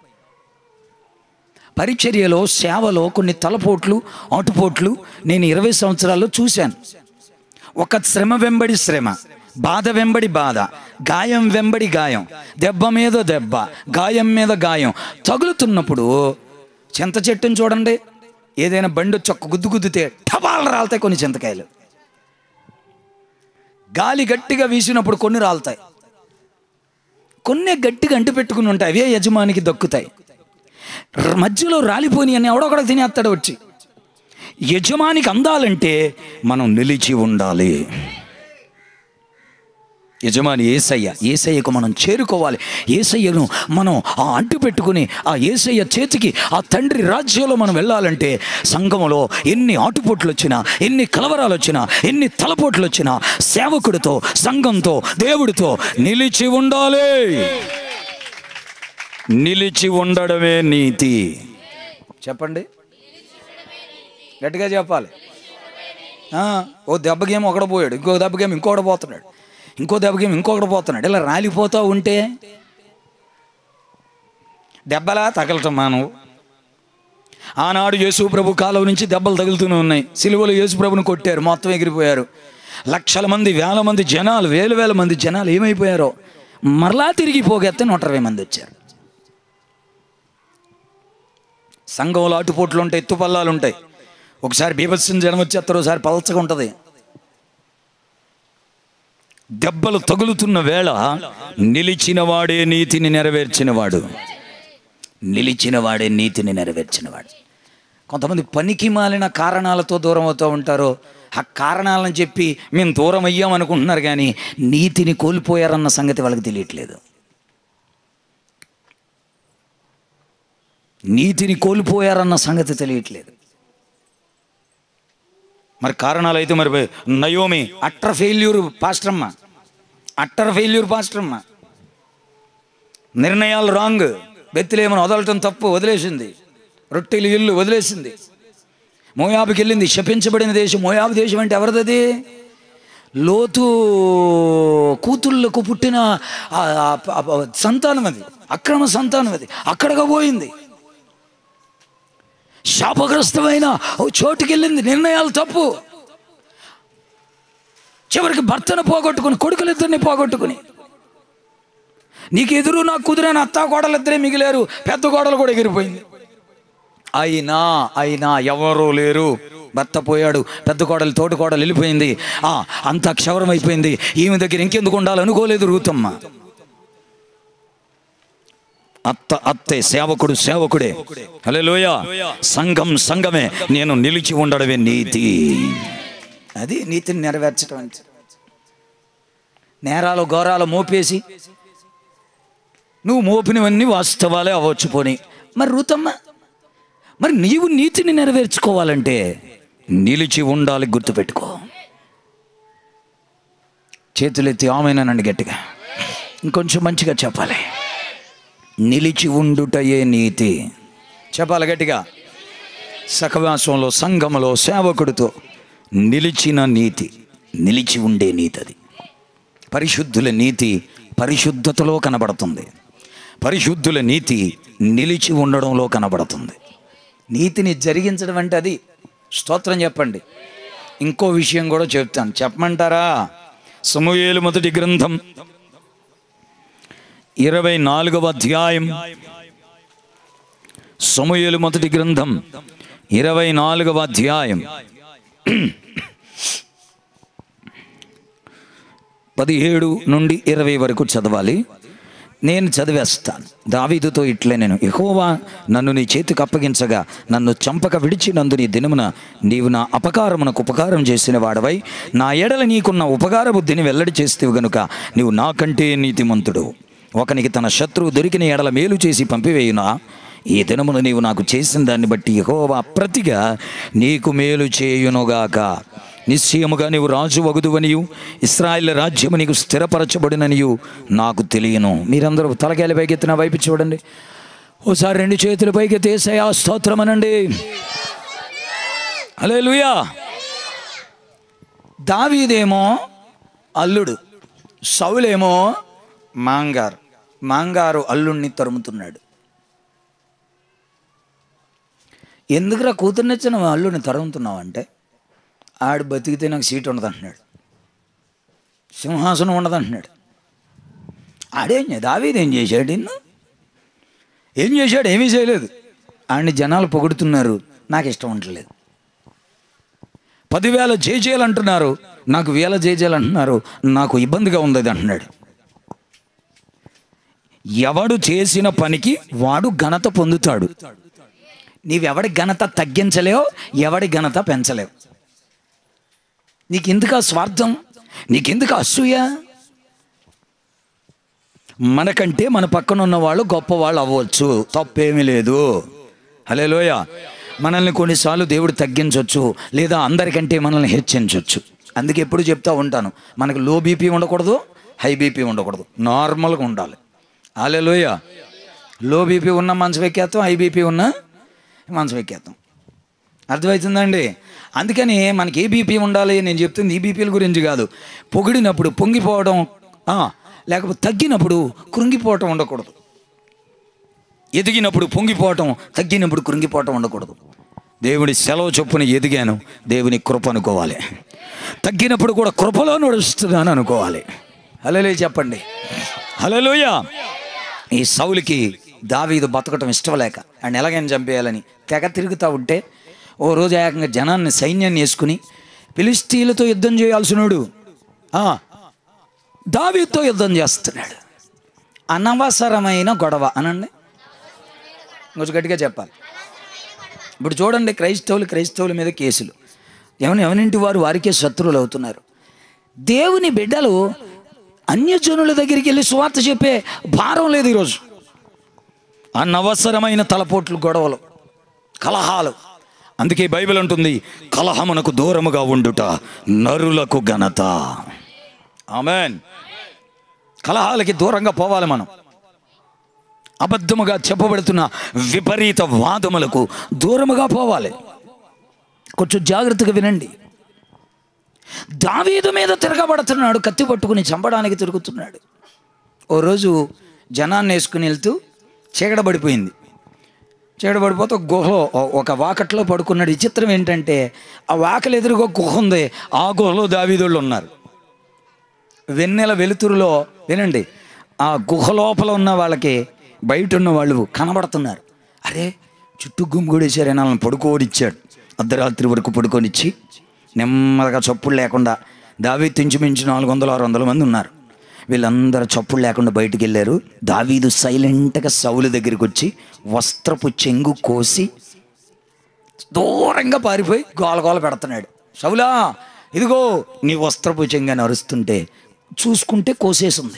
పరిచర్యలో సేవలో కొన్ని తలపోట్లు ఆటుపోట్లు నేను ఇరవై సంవత్సరాల్లో చూశాను ఒక శ్రమ వెంబడి శ్రమ బాధ వెంబడి బాధ గాయం వెంబడి గాయం దెబ్బ మీద దెబ్బ గాయం మీద గాయం తగులుతున్నప్పుడు చింత చెట్టుని చూడండి ఏదైనా బండి చొక్క గుద్దు గుద్దితే టపాలు రాలుతాయి కొన్ని చింతకాయలు గాలి గట్టిగా వీసినప్పుడు కొన్ని రాలుతాయి కొన్ని గట్టిగా అంటి పెట్టుకుని ఉంటాయి అవే యజమానికి దక్కుతాయి ర- మధ్యలో రాలిపోని అని ఎవడొకడ తినేస్తాడు వచ్చి యజమానికి అందాలంటే మనం నిలిచి ఉండాలి యజమాని ఏసయ్య ఏసయ్యకు మనం చేరుకోవాలి ఏసయ్యను మనం ఆ అంటు పెట్టుకుని ఆ ఏసయ్య చేతికి ఆ తండ్రి రాజ్యంలో మనం వెళ్ళాలంటే సంఘములో ఎన్ని ఆటుపోట్లు వచ్చినా ఎన్ని కలవరాలు వచ్చినా ఎన్ని తలపోట్లు వచ్చినా సేవకుడితో సంఘంతో దేవుడితో నిలిచి ఉండాలి నిలిచి ఉండడమే నీతి చెప్పండి గట్టిగా చెప్పాలి ఆ, ఓ దెబ్బకేమో ఒకడు పోయాడు ఇంకో దెబ్బకేమో ఇంకొకడు పోతున్నాడు ఇంకో దెబ్బకేమో ఇంకొకడు పోతున్నాడు ఇలా రాలిపోతూ ఉంటే దెబ్బలా తగలటం మానవు ఆనాడు యేసు ప్రభు కాలం నుంచి దెబ్బలు తగులుతూనే ఉన్నాయి సిలువలో యేసు ప్రభుని కొట్టారు మొత్తం ఎగిరిపోయారు లక్షల మంది వేల మంది జనాలు వేల వేల మంది జనాలు ఏమైపోయారో మరలా తిరిగి పోగెత్తే నూట ఇరవై మంది వచ్చారు సంఘంలో అటుపోట్లు ఉంటాయి ఎత్తుపల్లాలు ఉంటాయి ఒకసారి బీభత్సం జనం వచ్చేస్తారు ఒకసారి పలచగా ఉంటుంది దెబ్బలు తగులుతున్న వేళ నిలిచిన వాడే నీతిని నెరవేర్చినవాడు నిలిచిన వాడే నీతిని నెరవేర్చినవాడు కొంతమంది పనికి మాలిన కారణాలతో దూరం అవుతూ ఉంటారు ఆ కారణాలను చెప్పి మేము దూరం అయ్యాం అనుకుంటున్నారు కానీ నీతిని కోల్పోయారన్న సంగతి వాళ్ళకి తెలియట్లేదు నీతిని కోల్పోయారన్న సంగతి తెలియట్లేదు మరి కారణాలు అయితే మరి నయోమి అట్టర్ ఫెయిల్యూర్ పాస్టరమ్మ అట్టర్ ఫెయిల్యూర్ పాస్టరమ్మ నిర్ణయాలు రాంగ్ బెత్తిలేమని వదలటం తప్పు వదిలేసింది రొట్టెలు ఇల్లు వదిలేసింది మోయాబుకి వెళ్ళింది శపించబడిన దేశం మోయాబు దేశం అంటే ఎవరిదది లోతు కూతుళ్ళకు పుట్టిన ఆ, ఆ, ఆ, ఆ, సంతానం అది అక్రమ సంతానం అది అక్కడగా పోయింది శాపగ్రస్తమైన ఓ చోటుకి వెళ్ళింది నిర్ణయాలు తప్పు చివరికి భర్తను పోగొట్టుకుని కొడుకులిద్దరిని పోగొట్టుకుని నీకు ఎదురు నాకు కుదిరైన అత్తా కోడలిద్దరే మిగిలారు పెద్ద కోడలు కూడా ఎగిరిపోయింది అయినా అయినా ఎవరూ లేరు భర్త పోయాడు పెద్ద కోడలు తోటి కోడలు వెళ్ళిపోయింది ఆ అంత క్షవరం అయిపోయింది ఈమె దగ్గర ఇంకెందుకు ఉండాలనుకోలేదు రూతమ్మ అత్త అత్తే సేవకుడు సేవకుడే హలే లోయ సంఘం సంఘమే నేను నిలిచి ఉండడమే నీతి అది నీతిని నెరవేర్చడం అంటే నేరాలు ఘోరాలు మోపేసి నువ్వు మోపినవన్నీ వాస్తవాలే అవ్వచ్చు పోని మరి రూతమ్మ మరి నీవు నీతిని నెరవేర్చుకోవాలంటే నిలిచి ఉండాలి గుర్తుపెట్టుకో చేతులెత్తి ఆమెనండి గట్టిగా ఇంకొంచెం మంచిగా చెప్పాలి నిలిచి ఉండుటయే నీతి చెప్పాలి గట్టిగా సకవాసంలో సంఘములో సేవకుడితో నిలిచిన నీతి నిలిచి ఉండే నీతి అది పరిశుద్ధుల నీతి పరిశుద్ధతలో కనబడుతుంది పరిశుద్ధుల నీతి నిలిచి ఉండడంలో కనబడుతుంది నీతిని జరిగించడం అంటే అది స్తోత్రం చెప్పండి ఇంకో విషయం కూడా చెప్తాను చెప్పమంటారా సమూయేలు మొదటి గ్రంథం ఇరవై నాలుగవ అధ్యాయం సమూయేలు మొదటి గ్రంథం ఇరవై నాలుగవ అధ్యాయం పదిహేడు నుండి ఇరవై వరకు చదవాలి నేను చదివేస్తాను దావీదుతో ఇట్లే నేను ఎహోవా నన్ను నీ చేతికి అప్పగించగా నన్ను చంపక విడిచినందు నీ దినమున నీవు నా అపకారమునకు ఉపకారం చేసిన వాడవై నా ఎడల నీకున్న ఉపకార బుద్ధిని వెల్లడి చేస్తేవి గనుక నీవు నాకంటే నీతిమంతుడు ఒకనికి తన శత్రువు దొరికిన ఎడల మేలు చేసి పంపివేయునా ఈ దినమున నీవు నాకు చేసిన దాన్ని బట్టి యెహోవా ప్రతిగా నీకు మేలు చేయునుగాక నిశ్చయముగా నీవు రాజు వగుదువనియు ఇస్రాయిల్ రాజ్యము నీకు స్థిరపరచబడిననియు నాకు తెలియను మీరందరూ తలకాయల పైకెత్తిన వైపు చూడండి ఓసారి రెండు చేతుల పైకెత్తి ఏసయ్యా స్తోత్రం అనండి అలే దావీదేమో అల్లుడు సౌలేమో మాంగారు మాంగారు అల్లుణ్ణి తరుముతున్నాడు ఎందుకురా కూతుర్నిచ్చిన అల్లుడిని తరుముతున్నావు అంటే ఆడు బతికితే నాకు సీట్ ఉండదు అంటున్నాడు సింహాసనం ఉండదు అంటున్నాడు ఆడేం చే- దావీదేం చేశాడు నిన్ను ఏం చేశాడు ఏమీ చేయలేదు ఆడిని జనాలు పొగుడుతున్నారు నాకు ఇష్టం ఉండలేదు పదివేల జేజేలు అంటున్నారు నాకు వేల జేజేలు అంటున్నారు నాకు ఇబ్బందిగా ఉంది అది అంటున్నాడు ఎవడు చేసిన పనికి వాడు ఘనత పొందుతాడు నీవెవడి ఘనత తగ్గించలేవు ఎవడి ఘనత పెంచలేవు నీకెందుకు ఆ స్వార్థం నీకెందుకు అసూయ మనకంటే మన పక్కన ఉన్న వాళ్ళు గొప్పవాళ్ళు అవ్వచ్చు తప్పేమీ లేదు హలే లోయ మనల్ని కొన్నిసార్లు దేవుడు తగ్గించవచ్చు లేదా అందరికంటే మనల్ని హెచ్చించవచ్చు అందుకే ఎప్పుడు చెప్తా ఉంటాను మనకు లో బీపీ ఉండకూడదు హై బీపీ ఉండకూడదు నార్మల్గా ఉండాలి హలే లోయ లో బీపీ ఉన్న మంచం ఎక్కేస్తాం హై బీపీ ఉన్న మంచం ఎక్కేస్తాం అర్థమవుతుందండి అందుకని మనకి ఏ బీపీ ఉండాలి నేను చెప్తుంది ఈ బీపీల గురించి కాదు పొగిడినప్పుడు పొంగిపోవడం ఆ, లేకపోతే తగ్గినప్పుడు కృంగిపోవటం ఉండకూడదు ఎదిగినప్పుడు పొంగిపోవటం తగ్గినప్పుడు కృంగిపోవటం ఉండకూడదు దేవుడి సెలవు చొప్పున ఎదిగాను దేవుని కృప అనుకోవాలి తగ్గినప్పుడు కూడా కృపలో నడుస్తున్నాను అనుకోవాలి హలోలే చెప్పండి హలోయ ఈ సౌలికి దావీదు బతకటం ఇష్టం లేక ఆయన ఎలాగైనా చంపేయాలని తెగ తిరుగుతూ ఉంటే ఓ రోజు ఏకంగా జనాన్ని సైన్యాన్ని వేసుకుని ఫిలిస్తీన్లతో యుద్ధం చేయాల్సినోడు ఆ, దావీదుతో యుద్ధం చేస్తున్నాడు అనవసరమైన గొడవ అనండి కొంచెం గట్టిగా చెప్పాలి ఇప్పుడు చూడండి క్రైస్తవులు క్రైస్తవుల మీద కేసులు ఎవరి ఎవరింటి వారు వారికే శత్రువులు అవుతున్నారు దేవుని బిడ్డలు అన్యజనుల దగ్గరికి వెళ్ళి సువార్త చెప్పే భారం లేదు ఈరోజు అనవసరమైన తలపోట్లు గొడవలు కలహాలు అందుకే బైబిల్ అంటుంది కలహమునకు దూరముగా ఉండుట నరులకు ఘనత ఆమెన్ కలహాలకి దూరంగా పోవాలి మనం అబద్ధముగా చెప్పబడుతున్న విపరీత వాదములకు దూరముగా పోవాలి కొంచెం జాగ్రత్తగా వినండి దావీదు మీద తిరగబడుతున్నాడు కత్తి పట్టుకుని చంపడానికి తిరుగుతున్నాడు ఓ రోజు జనాన్ని వేసుకుని వెళ్తూ చీకటబడిపోయింది చీకటబడిపోతే ఒక గుహలో ఓ- ఒక వాకట్లో పడుకున్నాడు విచిత్రం ఏంటంటే ఆ వాకలు ఎదురుగా గుహ ఉంది ఆ గుహలో దావీదుళ్ళు ఉన్నారు వెన్నెల వెలుతురులో వినండి ఆ గుహ లోపల ఉన్న వాళ్ళకి బయట ఉన్న వాళ్ళు కనబడుతున్నారు అరే చుట్టూ గుమ్మిగూడేశారని వాళ్ళని పడుకోడిచ్చాడు అర్ధరాత్రి వరకు పడుకొనిచ్చి నెమ్మదిగా చప్పులు లేకుండా దావీదు ఇంచుమించు నాలుగు వందల ఆరు వందల మంది ఉన్నారు వీళ్ళందరూ చప్పులు లేకుండా బయటికి వెళ్ళారు దావీదు సైలెంట్గా సౌలు దగ్గరికి వచ్చి వస్త్రపు చెంగు కోసి దూరంగా పారిపోయి గోల గోల పెడుతున్నాడు సౌలా ఇదిగో నీ వస్త్రపు చెంగని అరుస్తుంటే చూసుకుంటే కోసేసింది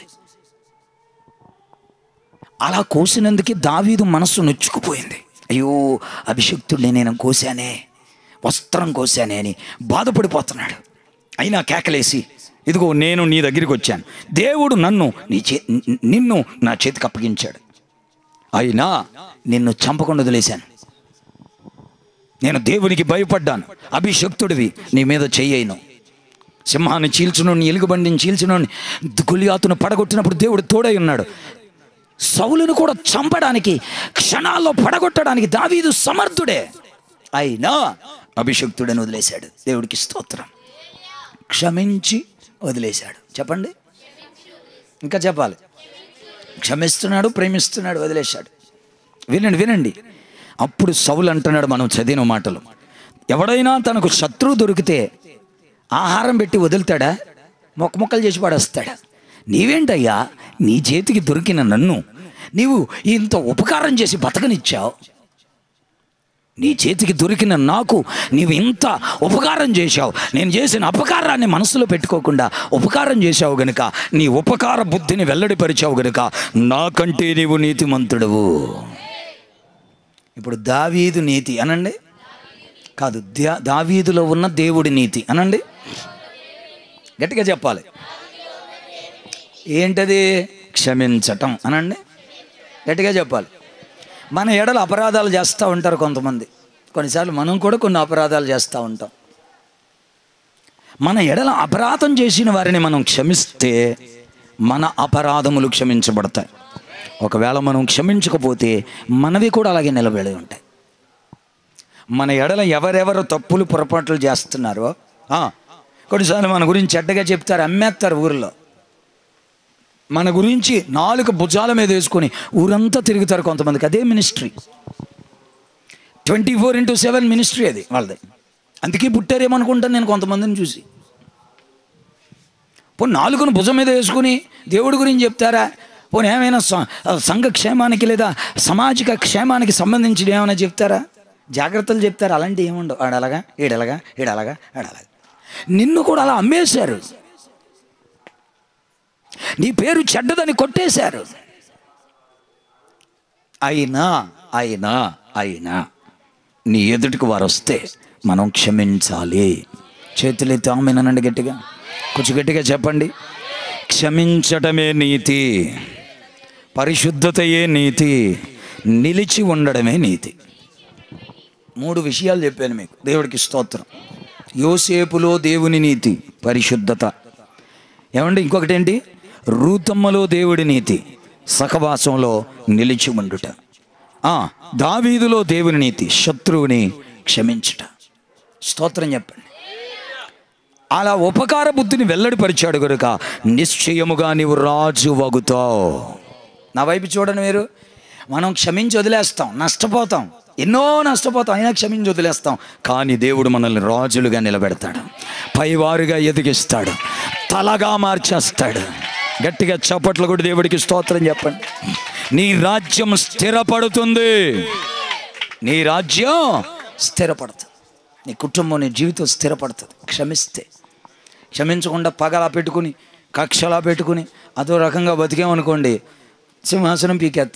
అలా కోసినందుకే దావీదు మనస్సు నొచ్చుకుపోయింది అయ్యో అభిషక్తుడిని నేను కోసానే వస్త్రం కోసానే అని బాధపడిపోతున్నాడు అయినా కేకలేసి ఇదిగో నేను నీ దగ్గరికి వచ్చాను దేవుడు నన్ను నీ చే నిన్ను నా చేతికి అప్పగించాడు అయినా నిన్ను చంపకుండా వదిలేశాను నేను దేవునికి భయపడ్డాను అభిషక్తుడివి నీ మీద చెయ్యను సింహాన్ని చీల్చునోని ఎలుగుబండిని చీల్చునోని గులియాతును పడగొట్టినప్పుడు దేవుడు తోడై ఉన్నాడు సౌలును కూడా చంపడానికి క్షణాల్లో పడగొట్టడానికి దావీదు సమర్థుడే అయినా అభిషక్తుడని వదిలేశాడు దేవుడికి స్తోత్రం క్షమించి వదిలేశాడు చెప్పండి ఇంకా చెప్పాలి క్షమిస్తున్నాడు ప్రేమిస్తున్నాడు వదిలేశాడు వినండి వినండి అప్పుడు సౌలు అంటున్నాడు మనం చదివిన మాటలు ఎవడైనా తనకు శత్రువు దొరికితే ఆహారం పెట్టి వదులుతాడా మొక్క మొక్కలు చేసి పడేస్తాడా నీవేంటయ్యా నీ చేతికి దొరికిన నన్ను నీవు ఇంత ఉపకారం చేసి బతకనిచ్చావు నీ చేతికి దొరికిన నాకు నీవు ఇంత ఉపకారం చేశావు నేను చేసిన అపకారాన్ని మనసులో పెట్టుకోకుండా ఉపకారం చేశావు గనుక నీ ఉపకార బుద్ధిని వెల్లడిపరిచావు గనుక నాకంటే నీవు నీతిమంతుడవు ఇప్పుడు దావీదు నీతి అనండి కాదు దా- దావీదులో ఉన్న దేవుడి నీతి అనండి గట్టిగా చెప్పాలి ఏంటది క్షమించటం అనండి గట్టిగా చెప్పాలి మన ఎడలు అపరాధాలు చేస్తూ ఉంటారు కొంతమంది కొన్నిసార్లు మనం కూడా కొన్ని అపరాధాలు చేస్తూ ఉంటాం మన ఎడల అపరాధం చేసిన వారిని మనం క్షమిస్తే మన అపరాధములు క్షమించబడతాయి ఒకవేళ మనం క్షమించకపోతే మనవి కూడా అలాగే నిలబడి ఉంటాయి మన ఎడల ఎవరెవరు తప్పులు పొరపాట్లు చేస్తున్నారో ఆ, కొన్నిసార్లు మన గురించి చెడ్డగా చెప్తారు అమ్మేస్తారు ఊరిలో మన గురించి నాలుగు భుజాల మీద వేసుకొని ఊరంతా తిరుగుతారు కొంతమందికి అదే ministry twenty four into seven ministry అది వాళ్ళది అందుకే పుట్టారేమనుకుంటాను నేను కొంతమందిని చూసి పోనీ నాలుగును భుజం మీద వేసుకుని దేవుడి గురించి చెప్తారా పోనీ ఏమైనా స- సంఘ క్షేమానికి లేదా సామాజిక క్షేమానికి సంబంధించి ఏమైనా చెప్తారా జాగ్రత్తలు చెప్తారా అలాంటి ఏముండవు ఆడలగా ఈడలగా ఈడలగా ఆడలగా నిన్ను కూడా అలా అమ్మేశారు నీ పేరు చెడ్డదని కొట్టేశారు అయినా అయినా అయినా నీ ఎదుటికి వారు వస్తే మనం క్షమించాలి చేతులెత్తి ఆమెనండి గట్టిగా కొంచెం గట్టిగా చెప్పండి క్షమించటమే నీతి పరిశుద్ధతయే నీతి నిలిచి ఉండడమే నీతి మూడు విషయాలు చెప్పాను మీకు దేవుడికి స్తోత్రం యోసేపులో దేవుని నీతి పరిశుద్ధత ఏమండి ఇంకొకటి ఏంటి రూతమ్మలో దేవుడి నీతి సహవాసంలో నిలిచి ఉండుట ఆ, దావీదులో దేవుని నీతి శత్రువుని క్షమించుట స్తోత్రం చెప్పండి అలా ఉపకార బుద్ధిని వెల్లడిపరిచాడు కనుక నిశ్చయముగా నీవు రాజు వగుతావు నా వైపు చూడండి మీరు మనం క్షమించి వదిలేస్తాం నష్టపోతాం ఎన్నో నష్టపోతాం అయినా క్షమించి వదిలేస్తాం కానీ దేవుడు మనల్ని రాజులుగా నిలబెడతాడు పైవారుగా ఎదిగిస్తాడు తలగా మార్చేస్తాడు గట్టిగా చప్పట్లు కూడా దేవుడికి స్తోత్రం చెప్పండి నీ రాజ్యం స్థిరపడుతుంది నీ రాజ్యం స్థిరపడుతుంది నీ కుటుంబం నీ జీవితం స్థిరపడుతుంది క్షమిస్తే క్షమించకుండా పగలా పెట్టుకుని కక్షలా పెట్టుకుని అదో రకంగా బతికేమనుకోండి సింహాసనం పీకేస్తాడు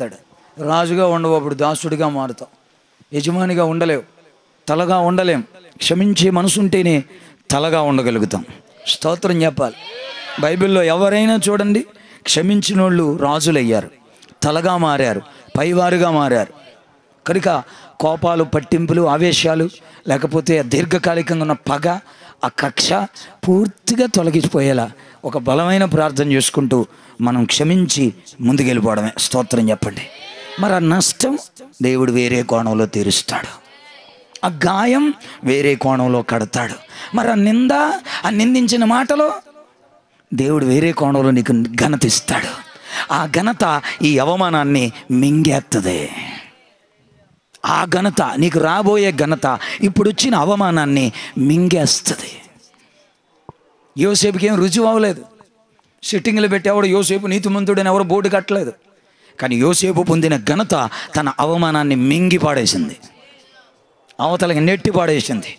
రాజుగా ఉండవు అప్పుడు దాసుడిగా మారుతాం యజమానిగా ఉండలేవు తలగా ఉండలేం క్షమించే మనసు ఉంటేనే తలగా ఉండగలుగుతాం స్తోత్రం చెప్పాలి బైబిల్లో ఎవరైనా చూడండి క్షమించిన వాళ్ళు రాజులయ్యారు తలగా మారారు పైవారుగా మారారు కనుక కోపాలు పట్టింపులు ఆవేశాలు లేకపోతే దీర్ఘకాలికంగా ఉన్న పగ ఆ కక్ష పూర్తిగా తొలగిపోయేలా ఒక బలమైన ప్రార్థన చేసుకుంటూ మనం క్షమించి ముందుకెళ్ళిపోవడమే స్తోత్రం చెప్పండి మరి ఆ నష్టం దేవుడు వేరే కోణంలో తీరుస్తాడు ఆ గాయం వేరే కోణంలో కడతాడు మరి ఆ నింద ఆ నిందించిన మాటలో దేవుడు వేరే కోణంలో నీకు ఘనత ఇస్తాడు ఆ ఘనత ఈ అవమానాన్ని మింగేస్తుంది ఆ ఘనత నీకు రాబోయే ఘనత ఇప్పుడు వచ్చిన అవమానాన్ని మింగేస్తుంది యోసేపుకి ఏం రుజువు అవ్వలేదు సిట్టింగ్లు పెట్టేవాడు యోసేపు నీతిమంతుడని ఎవరు బోర్డు కట్టలేదు కానీ యోసేపు పొందిన ఘనత తన అవమానాన్ని మింగి పాడేసింది అవతలకి నెట్టి పాడేసింది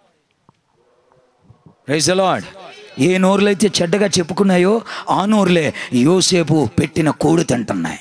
రైజ్ లార్డ్ ఏ నోరులైతే చెడ్డగా చెప్పుకున్నాయో ఆ నోరులే యోసేపు పెట్టిన కోడి తింటున్నాయి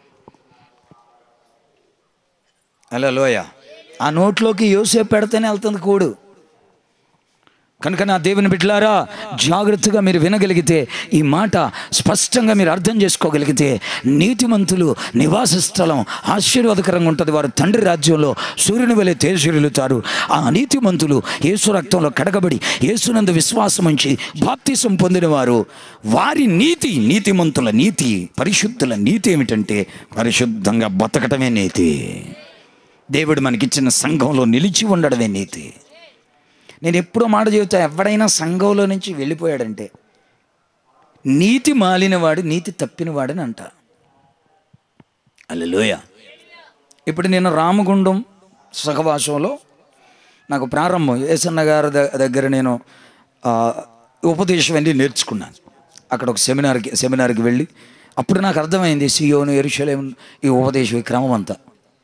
అలా లోయ ఆ నోట్లోకి యోసేపు పెడితేనే వెళ్తుంది కోడు కనుక నా దేవుని బిడ్డలారా జాగ్రత్తగా మీరు వినగలిగితే ఈ మాట స్పష్టంగా మీరు అర్థం చేసుకోగలిగితే నీతిమంతులు నివాస స్థలం ఆశీర్వాదకరంగా ఉంటుంది వారు తండ్రి రాజ్యంలో సూర్యుని వలె తేజరిల్లుతారు ఆ నీతిమంతులు యేసు రక్తంలో కడగబడి యేసునందు విశ్వాసం ఉంచి బాప్తిసం పొందిన వారు వారి నీతి నీతిమంతుల నీతి పరిశుద్ధుల నీతి ఏమిటంటే పరిశుద్ధంగా బతకటమే నీతి దేవుడు మనకిచ్చిన సంఘంలో నిలిచి ఉండడమే నీతి నేను ఎప్పుడో మాట చెబుతా ఎవడైనా సంఘంలో నుంచి వెళ్ళిపోయాడంటే నీతి మాలినవాడు నీతి తప్పినవాడని అంట అల్లెలోయ ఇప్పుడు నేను రామగుండం సహవాసంలో నాకు ప్రారంభం ఏసన్న గారి ద- దగ్గర నేను ఆ, ఉపదేశం అన్ని నేర్చుకున్నాను అక్కడ ఒక సెమినార్కి సెమినార్కి వెళ్ళి అప్పుడు నాకు అర్థమైంది సియోను ఎరుషలేం ఈ ఉపదేశం ఈ క్రమం అంతా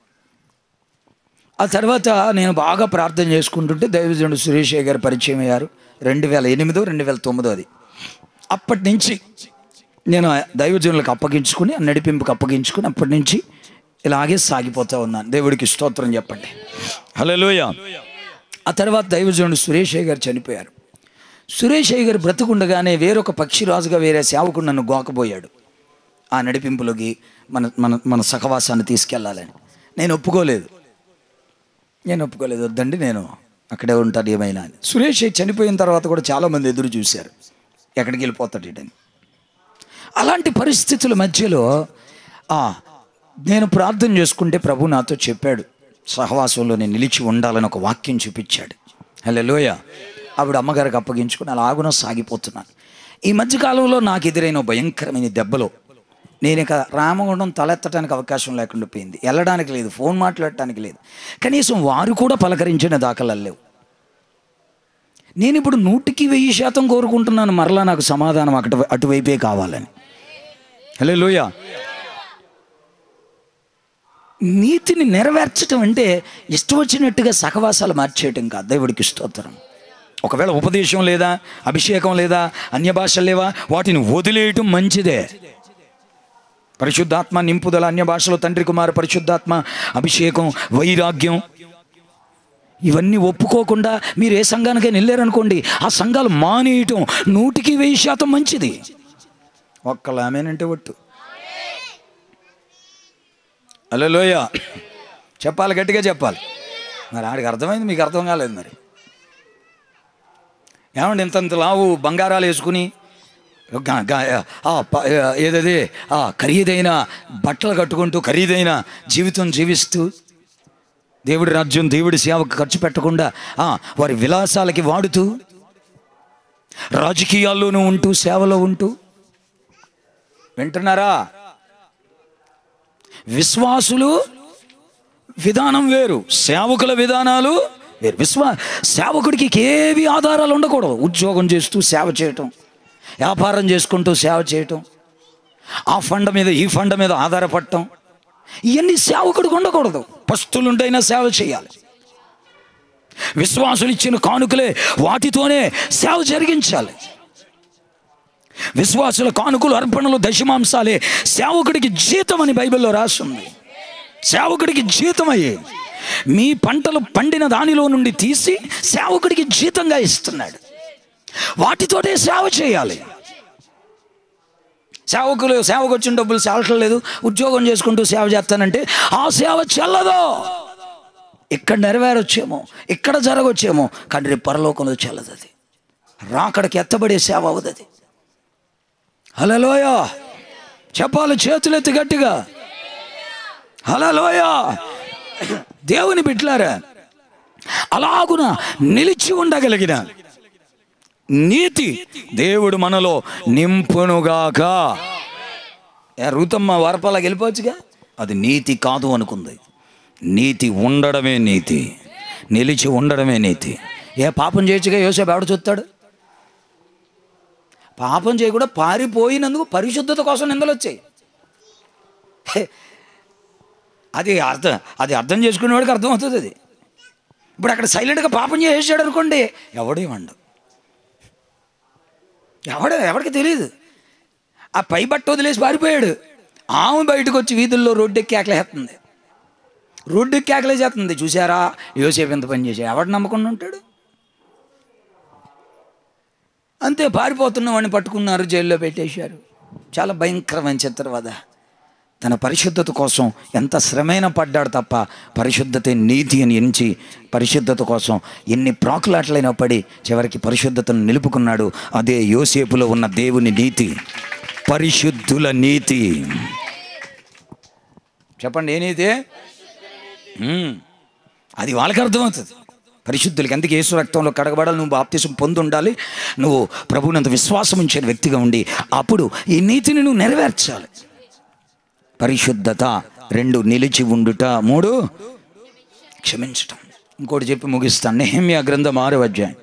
ఆ తర్వాత నేను బాగా ప్రార్థన చేసుకుంటుంటే దైవజనుడు సురేష్ గారు పరిచయం అయ్యారు రెండు వేల ఎనిమిదో రెండు వేల తొమ్మిదో అది అప్పటి నుంచి నేను ఆ దైవజనులకు అప్పగించుకుని ఆ నడిపింపుకి అప్పగించుకుని అప్పటి నుంచి ఇలాగే సాగిపోతూ ఉన్నాను దేవుడికి స్తోత్రం చెప్పండి హలో ఆ తర్వాత దైవజనుడు సురేష్ గారు చనిపోయారు సురేష్ గారు బ్రతుకుండగానే వేరొక పక్షిరాజుగా వేరే సేవకుడు నన్ను గోకబోయాడు ఆ నడిపింపులోకి మన మన మన సహవాసాన్ని తీసుకెళ్ళాలని నేను ఒప్పుకోలేదు నేను ఒప్పుకోలేదు వద్దండి నేను అక్కడే ఉంటాను ఏమైనా అని సురేష్ చనిపోయిన తర్వాత కూడా చాలామంది ఎదురు చూశారు ఎక్కడికి వెళ్ళిపోతాడు ఇటని అలాంటి పరిస్థితుల మధ్యలో ఆ, నేను ప్రార్థన చేసుకుంటే ప్రభు నాతో చెప్పాడు సహవాసంలో నేను నిలిచి ఉండాలని ఒక వాక్యం చూపించాడు హలో లోయ ఆవిడ అమ్మగారికి అప్పగించుకుని అలాగున సాగిపోతున్నాను ఈ మధ్యకాలంలో నాకు ఎదురైన ఓ భయంకరమైన దెబ్బలో నేను ఇక రామగుండం తలెత్తడానికి అవకాశం లేకుండా పోయింది వెళ్ళడానికి లేదు ఫోన్ మాట్లాడటానికి లేదు కనీసం వారు కూడా పలకరించిన దాఖలాలు లేవు నేను ఇప్పుడు నూటికి వెయ్యి శాతం కోరుకుంటున్నాను మరలా నాకు సమాధానం అటు అటువైపే కావాలని హలో లోయ నీతిని నెరవేర్చడం అంటే ఇష్టం వచ్చినట్టుగా సహవాసాలు మార్చేయటం కాదు దేవుడికి స్తోత్రం ఒకవేళ ఉపదేశం లేదా అభిషేకం లేదా అన్య భాషలు లేవా వాటిని వదిలేయటం మంచిదే పరిశుద్ధాత్మ నింపుదల అన్య భాషలో తండ్రి కుమార పరిశుద్ధాత్మ అభిషేకం వైరాగ్యం ఇవన్నీ ఒప్పుకోకుండా మీరు ఏ సంఘానికైనా వెళ్ళారనుకోండి ఆ సంఘాలు మానేయటం నూటికి వెయ్యి శాతం మంచిది ఒక్కళ్ళు ఆమెనంటే ఒట్టు హలో లోయ చెప్పాలి గట్టిగా చెప్పాలి మరి ఆడికి అర్థమైంది మీకు అర్థం కాలేదు మరి ఏమండి ఇంతంత లావు బంగారాలు వేసుకుని గ- గ- ఆ ప- ఏదది ఆ ఖరీదైన బట్టలు కట్టుకుంటూ ఖరీదైన జీవితం జీవిస్తూ దేవుడి రాజ్యం దేవుడి సేవకు ఖర్చు పెట్టకుండా ఆ, వారి విలాసాలకి వాడుతూ రాజకీయాల్లోనూ ఉంటూ సేవలో ఉంటూ వింటున్నారా విశ్వాసులు విధానం వేరు సేవకుల విధానాలు వేరు విశ్వా సేవకుడికి ఏవి ఆధారాలు ఉండకూడదు ఉద్యోగం చేస్తూ సేవ చేయటం వ్యాపారం చేసుకుంటూ సేవ చేయటం ఆ ఫండ్ మీద ఈ ఫండ్ మీద ఆధారపడటం ఇవన్నీ సేవకుడికి ఉండకూడదు పస్తులుంటైనా సేవ చేయాలి విశ్వాసులు ఇచ్చిన కానుకలే వాటితోనే సేవ జరిగించాలి విశ్వాసుల కానుకలు అర్పణలు దశమాంశాలే సేవకుడికి జీతం అని బైబిల్లో రాస్తుంది సేవకుడికి జీతమయ్యే మీ పంటలు పండిన దానిలో నుండి తీసి సేవకుడికి జీతంగా ఇస్తున్నాడు వాటితోటే సేవ చేయాలి సేవకులు సేవకు వచ్చిన డబ్బులు సేవట్లేదు ఉద్యోగం చేసుకుంటూ సేవ చేస్తానంటే ఆ సేవ చెల్లదు ఇక్కడ నెరవేరొచ్చేమో ఇక్కడ జరగొచ్చేమో కానీ రేపు పరలోకంలో చెల్లదు అది రాకడికి ఎత్తబడే సేవ అవదు అది హలోయ చెప్పాలి చేతులెత్తి గట్టిగా హలోయ దేవుని బిడ్లారా అలాగున నిలిచి ఉండగలిగిన నీతి దేవుడు మనలో నింపునుగాక ఏ ఋతమ్మ వరపలాగా వెళ్ళిపోవచ్చుగా అది నీతి కాదు అనుకుంది నీతి ఉండడమే నీతి నిలిచి ఉండడమే నీతి ఏ పాపం చేయొచ్చుగా యోసేపు ఎవడు చూస్తాడు పాపం చేయకుండా పారిపోయినందుకు పరిశుద్ధత కోసం నిందలు వచ్చాయి హే, అది అర్థం అది అర్థం చేసుకునేవాడికి అర్థమవుతుంది అది ఇప్పుడు అక్కడ సైలెంట్గా పాపం చేసేసాడు అనుకోండి ఎవడేమండు ఎవడ ఎవడికి తెలియదు ఆ పై బట్ట వదిలేసి పారిపోయాడు ఆమె బయటకు వచ్చి వీధుల్లో రోడ్డు కేకలేస్తుంది రోడ్డు కేకలేసేస్తుంది చూసారా యోసేపు ఎంత పని చేశాడు ఎవడు నమ్మకుండా ఉంటాడు అంతే పారిపోతున్న వాడిని పట్టుకున్నారు జైల్లో పెట్టేశారు చాలా భయంకరమైన చిత్రవద తన పరిశుద్ధత కోసం ఎంత శ్రమైన పడ్డాడు తప్ప పరిశుద్ధతే నీతి అని ఎంచి పరిశుద్ధత కోసం ఎన్ని ప్రాకులాట్లైనా పడి చివరికి పరిశుద్ధతను నిలుపుకున్నాడు అదే యోసేపులో ఉన్న దేవుని నీతి పరిశుద్ధుల నీతి చెప్పండి ఏ నీతి మ్మ్. అది వాళ్ళకి అర్థమవుతుంది పరిశుద్ధులకి అందుకే యేసు రక్తంలో కడగబడాలి నువ్వు బాప్తిసం పొంది ఉండాలి నువ్వు ప్రభువునంత విశ్వాసం ఉంచిన వ్యక్తిగా ఉండి అప్పుడు ఈ నీతిని నువ్వు నెరవేర్చాలి పరిశుద్ధత రెండు నిలిచి ఉండుట మూడు క్షమించటం ఇంకోటి చెప్పి ముగిస్తాను నెహమ్య గ్రంథం ఆరో అధ్యాయం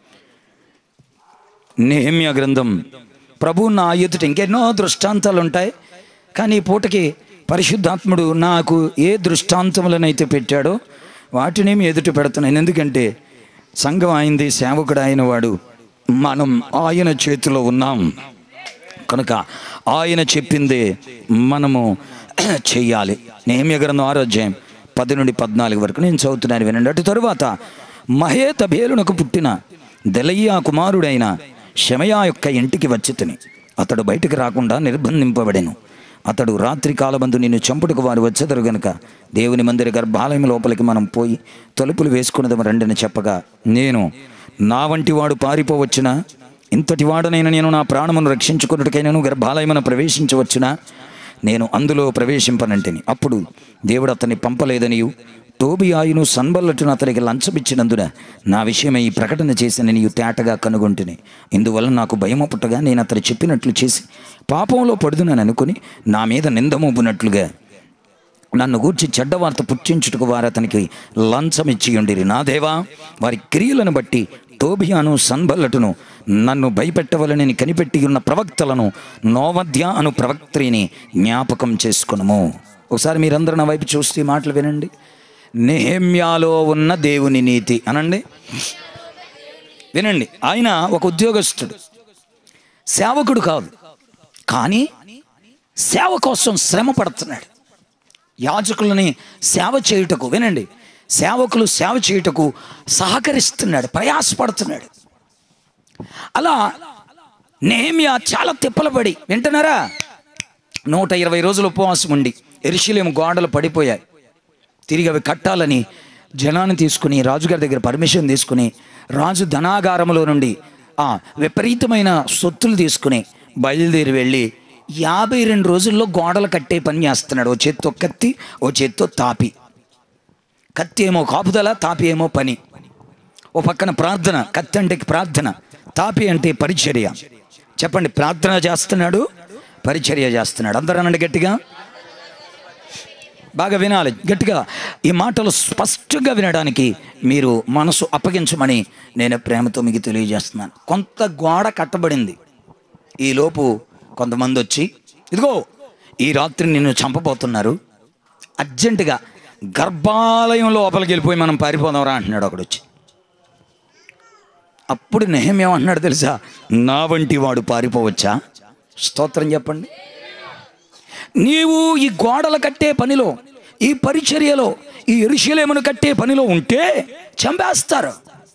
నెహమ్య గ్రంథం ప్రభు నా ఎదుట ఇంకెన్నో దృష్టాంతాలు ఉంటాయి కానీ ఈ పూటకి పరిశుద్ధాత్ముడు నాకు ఏ దృష్టాంతములనైతే పెట్టాడో వాటిని మీ ఎదుట పెడుతున్నాను ఎందుకంటే సంఘం అయింది సేవకుడు అయిన వాడు మనం ఆయన చేతిలో ఉన్నాం కనుక ఆయన చెప్పిందే మనము చెయ్యాలి నేమ్య గ్రంథం ఆరోగ్యం పది నుండి పద్నాలుగు వరకు నేను చదువుతున్నాను వినండి అటు తరువాత మహేత బేలునకు పుట్టిన దెలయ్యా కుమారుడైన శమయా యొక్క ఇంటికి వచ్చి తిని అతడు బయటికి రాకుండా నిర్బంధింపబడెను అతడు రాత్రి కాలబందు నిన్ను చంపుటకు వారు వచ్చేదరు గనుక దేవుని మందిర గర్భాలయం లోపలికి మనం పోయి తలుపులు వేసుకున్నదము రండిని చెప్పగా నేను నా వంటి వాడు పారిపోవచ్చునా ఇంతటి వాడనైనా నేను నా ప్రాణమును రక్షించుకున్నట్టుకైనాను గర్భాలయమున ప్రవేశించవచ్చునా నేను అందులో ప్రవేశింపనంటిని అప్పుడు దేవుడు అతన్ని పంపలేదనియు టోబియాయును సన్బల్లటును అతనికి లంచమిచ్చినందున నా విషయమై ఈ ప్రకటన చేసిన నీవు తేటగా కనుగొంటిని ఇందువల్ల నాకు భయము పుట్టగా నేను అతను చెప్పినట్లు చేసి పాపంలో పడుదునని అనుకుని నా మీద నిందమోపునట్లుగా నన్ను గూర్చి చెడ్డ వార్త పుట్టించుటకు వారు అతనికి లంచం ఇచ్చి ఉండిరి నా దేవా వారి క్రియలను బట్టి టోబియాను సన్బల్లటును నన్ను భయపెట్టవలనని కనిపెట్టి ఉన్న ప్రవక్తలను నోవద్య అను ప్రవక్త్రిని జ్ఞాపకం చేసుకునము ఒకసారి మీరందరూ నా వైపు చూస్తే ఈ మాటలు వినండి నెహమ్యాలో ఉన్న దేవుని నీతి అనండి వినండి ఆయన ఒక ఉద్యోగస్తుడు సేవకుడు కాదు కానీ సేవ కోసం శ్రమ పడుతున్నాడు యాజకులని సేవ చేయుటకు వినండి సేవకులు సేవ చేయుటకు సహకరిస్తున్నాడు ప్రయాసపడుతున్నాడు అలా నేమియా చాలా తిప్పలపడి వింటున్నారా నూట ఇరవై రోజులు ఉపవాసం ఉండి ఎరుశలేము గోడలు పడిపోయాయి తిరిగి అవి కట్టాలని జనాన్ని తీసుకుని రాజుగారి దగ్గర పర్మిషన్ తీసుకుని రాజు ధనాగారంలో నుండి ఆ విపరీతమైన సొత్తులు తీసుకుని బయలుదేరి వెళ్ళి యాభై రెండు రోజుల్లో గోడలు కట్టే పని చేస్తున్నాడు ఓ చేత్తో కత్తి ఓ చేత్తో తాపి కత్తి ఏమో కాపుదల తాపి ఏమో పని ఓ పక్కన ప్రార్థన కత్తి అంటే ప్రార్థన తాపి అంటే పరిచర్య చెప్పండి ప్రార్థన చేస్తున్నాడు పరిచర్య చేస్తున్నాడు అందరూ అనండి గట్టిగా బాగా వినాలి గట్టిగా ఈ మాటలు స్పష్టంగా వినడానికి మీరు మనసు అప్పగించమని నేను ప్రేమతో మీకు తెలియజేస్తున్నాను కొంత గోడ కట్టబడింది ఈలోపు కొంతమంది వచ్చి ఇదిగో ఈ రాత్రి నిన్ను చంపబోతున్నారు అర్జెంటుగా గర్భాలయం లోపలికి వెళ్ళిపోయి మనం పారిపోదాంరా అంటున్నాడు ఒకడు వచ్చి అప్పుడు నెహమేమంటున్నాడు తెలుసా నా వంటి వాడు పారిపోవచ్చా స్తోత్రం చెప్పండి నీవు ఈ గోడలు కట్టే పనిలో ఈ పరిచర్యలో ఈ ఎరుషలేమును కట్టే పనిలో ఉంటే చంపేస్తారు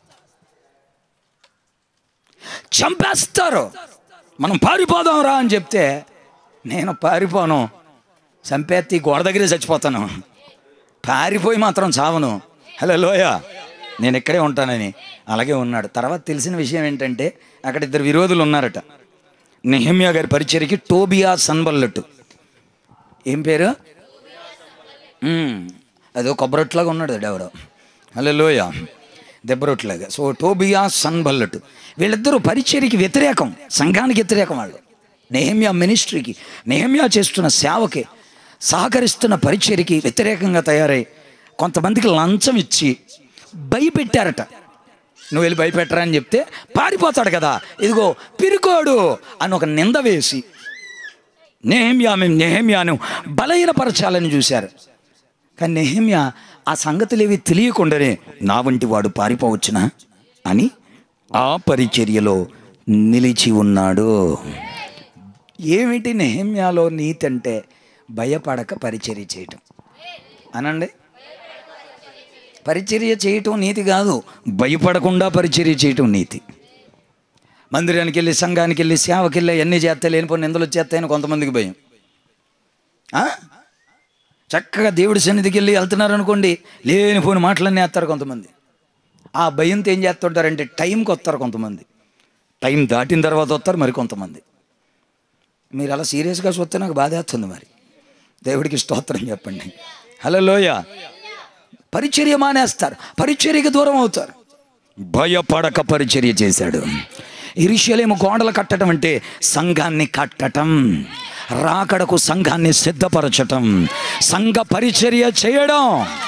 చంపేస్తారు మనం పారిపోదాం రా అని చెప్తే నేను పారిపోను చంపేత్తి గోడ దగ్గరే చచ్చిపోతాను పారిపోయి మాత్రం చావను హలో లోయ నేను ఇక్కడే ఉంటానని అలాగే ఉన్నాడు తర్వాత తెలిసిన విషయం ఏంటంటే అక్కడ ఇద్దరు విరోధులు ఉన్నారట నెహమ్యా గారి పరిచర్యకి టోబియా సన్బల్లట్టు ఏం పేరు మ్మ్. అదో కొబ్బరొట్లాగా ఉన్నాడు ఎవడో హలో లోయ దెబ్బరొట్లాగా సో టోబియా సన్బల్లట్ వీళ్ళిద్దరూ పరిచర్యకి వ్యతిరేకం సంఘానికి వ్యతిరేకం వాళ్ళు నెహమ్యా మినిస్ట్రీకి నెహమ్యా చేస్తున్న సేవకి సహకరిస్తున్న పరిచర్యకి వ్యతిరేకంగా తయారై కొంతమందికి లంచం ఇచ్చి భయపెట్టారట నువ్వు వెళ్ళి భయపెట్టరా అని చెప్తే పారిపోతాడు కదా ఇదిగో పిరుకోడు అని ఒక నింద వేసి నెహమ్యా మేము నెహమ్యాను బలహీనపరచాలని చూశారు కానీ నెహమ్యా ఆ సంగతులు ఏవి తెలియకుండానే నా వంటి వాడు పారిపోవచ్చునా అని ఆ పరిచర్యలో నిలిచి ఉన్నాడు ఏమిటి నెహమ్యాలో నీతి అంటే భయపడక పరిచర్య చేయటం అనండి పరిచర్య చేయటం నీతి కాదు భయపడకుండా పరిచర్య చేయటం నీతి మందిరానికి వెళ్ళి సంఘానికి వెళ్ళి సేవకి వెళ్ళి అన్నీ చేస్తే లేనిపోయిన నిందలు వచ్చేస్తాయని కొంతమందికి భయం ఆ? చక్కగా దేవుడి సన్నిధికి వెళ్ళి వెళ్తున్నారు అనుకోండి లేనిపోయిన మాటలన్నీ వేస్తారు కొంతమంది ఆ భయంతో ఏం చేస్తుంటారంటే టైంకి వస్తారు కొంతమంది టైం దాటిన తర్వాత వస్తారు మరి కొంతమంది మీరు అలా సీరియస్గా చూస్తే నాకు బాధేస్తుంది మరి దేవుడికి స్తోత్రం చెప్పండి హలో లోయ పరిచర్య మానేస్తారు పరిచర్యకి దూరం అవుతారు భయపడక పరిచర్య చేశాడు ఇరిషలేము గోడలు కట్టడం అంటే సంఘాన్ని కట్టటం రాకడకు సంఘాన్ని సిద్ధపరచటం సంఘ పరిచర్య చేయడం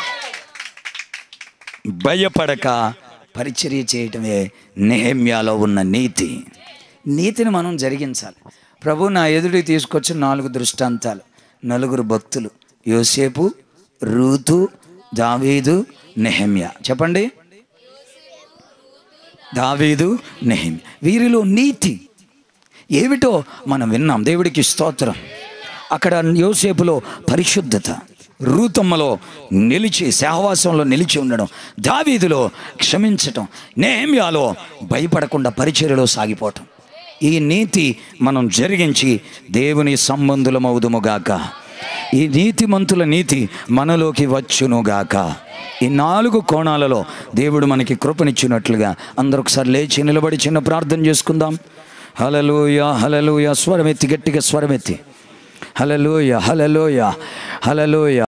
భయపడక పరిచర్య చేయటమే నెహమ్యాలో ఉన్న నీతి నీతిని మనం జరిగించాలి ప్రభు నా ఎదుటికి తీసుకొచ్చిన నాలుగు దృష్టాంతాలు నలుగురు భక్తులు యోసేపు రూతు దావీదు నెహమ్యా చెప్పండి దావీదు నెహమ్యా వీరిలో నీతి ఏమిటో మనం విన్నాం దేవుడికి స్తోత్రం అక్కడ యోసేపులో పరిశుద్ధత రూతమ్మలో నిలిచి సహవాసంలో నిలిచి ఉండడం దావీదులో క్షమించటం నేమ్యాలో భయపడకుండా పరిచర్యలో సాగిపోవటం ఈ నీతి మనం జరిగించి దేవుని సంబంధులమవుదుముగాక ఈ నీతిమంతుల నీతి మనలోకి వచ్చునుగాక ఈ నాలుగు కోణాలలో దేవుడు మనకి కృపనిచ్చినట్లుగా అందరూ ఒకసారి లేచి నిలబడి చిన్న ప్రార్థన చేసుకుందాం హలలోయ హలలోయ స్వరమెత్తి గట్టిగా స్వరమెత్తి హలలోయ హలలోయ హలలోయ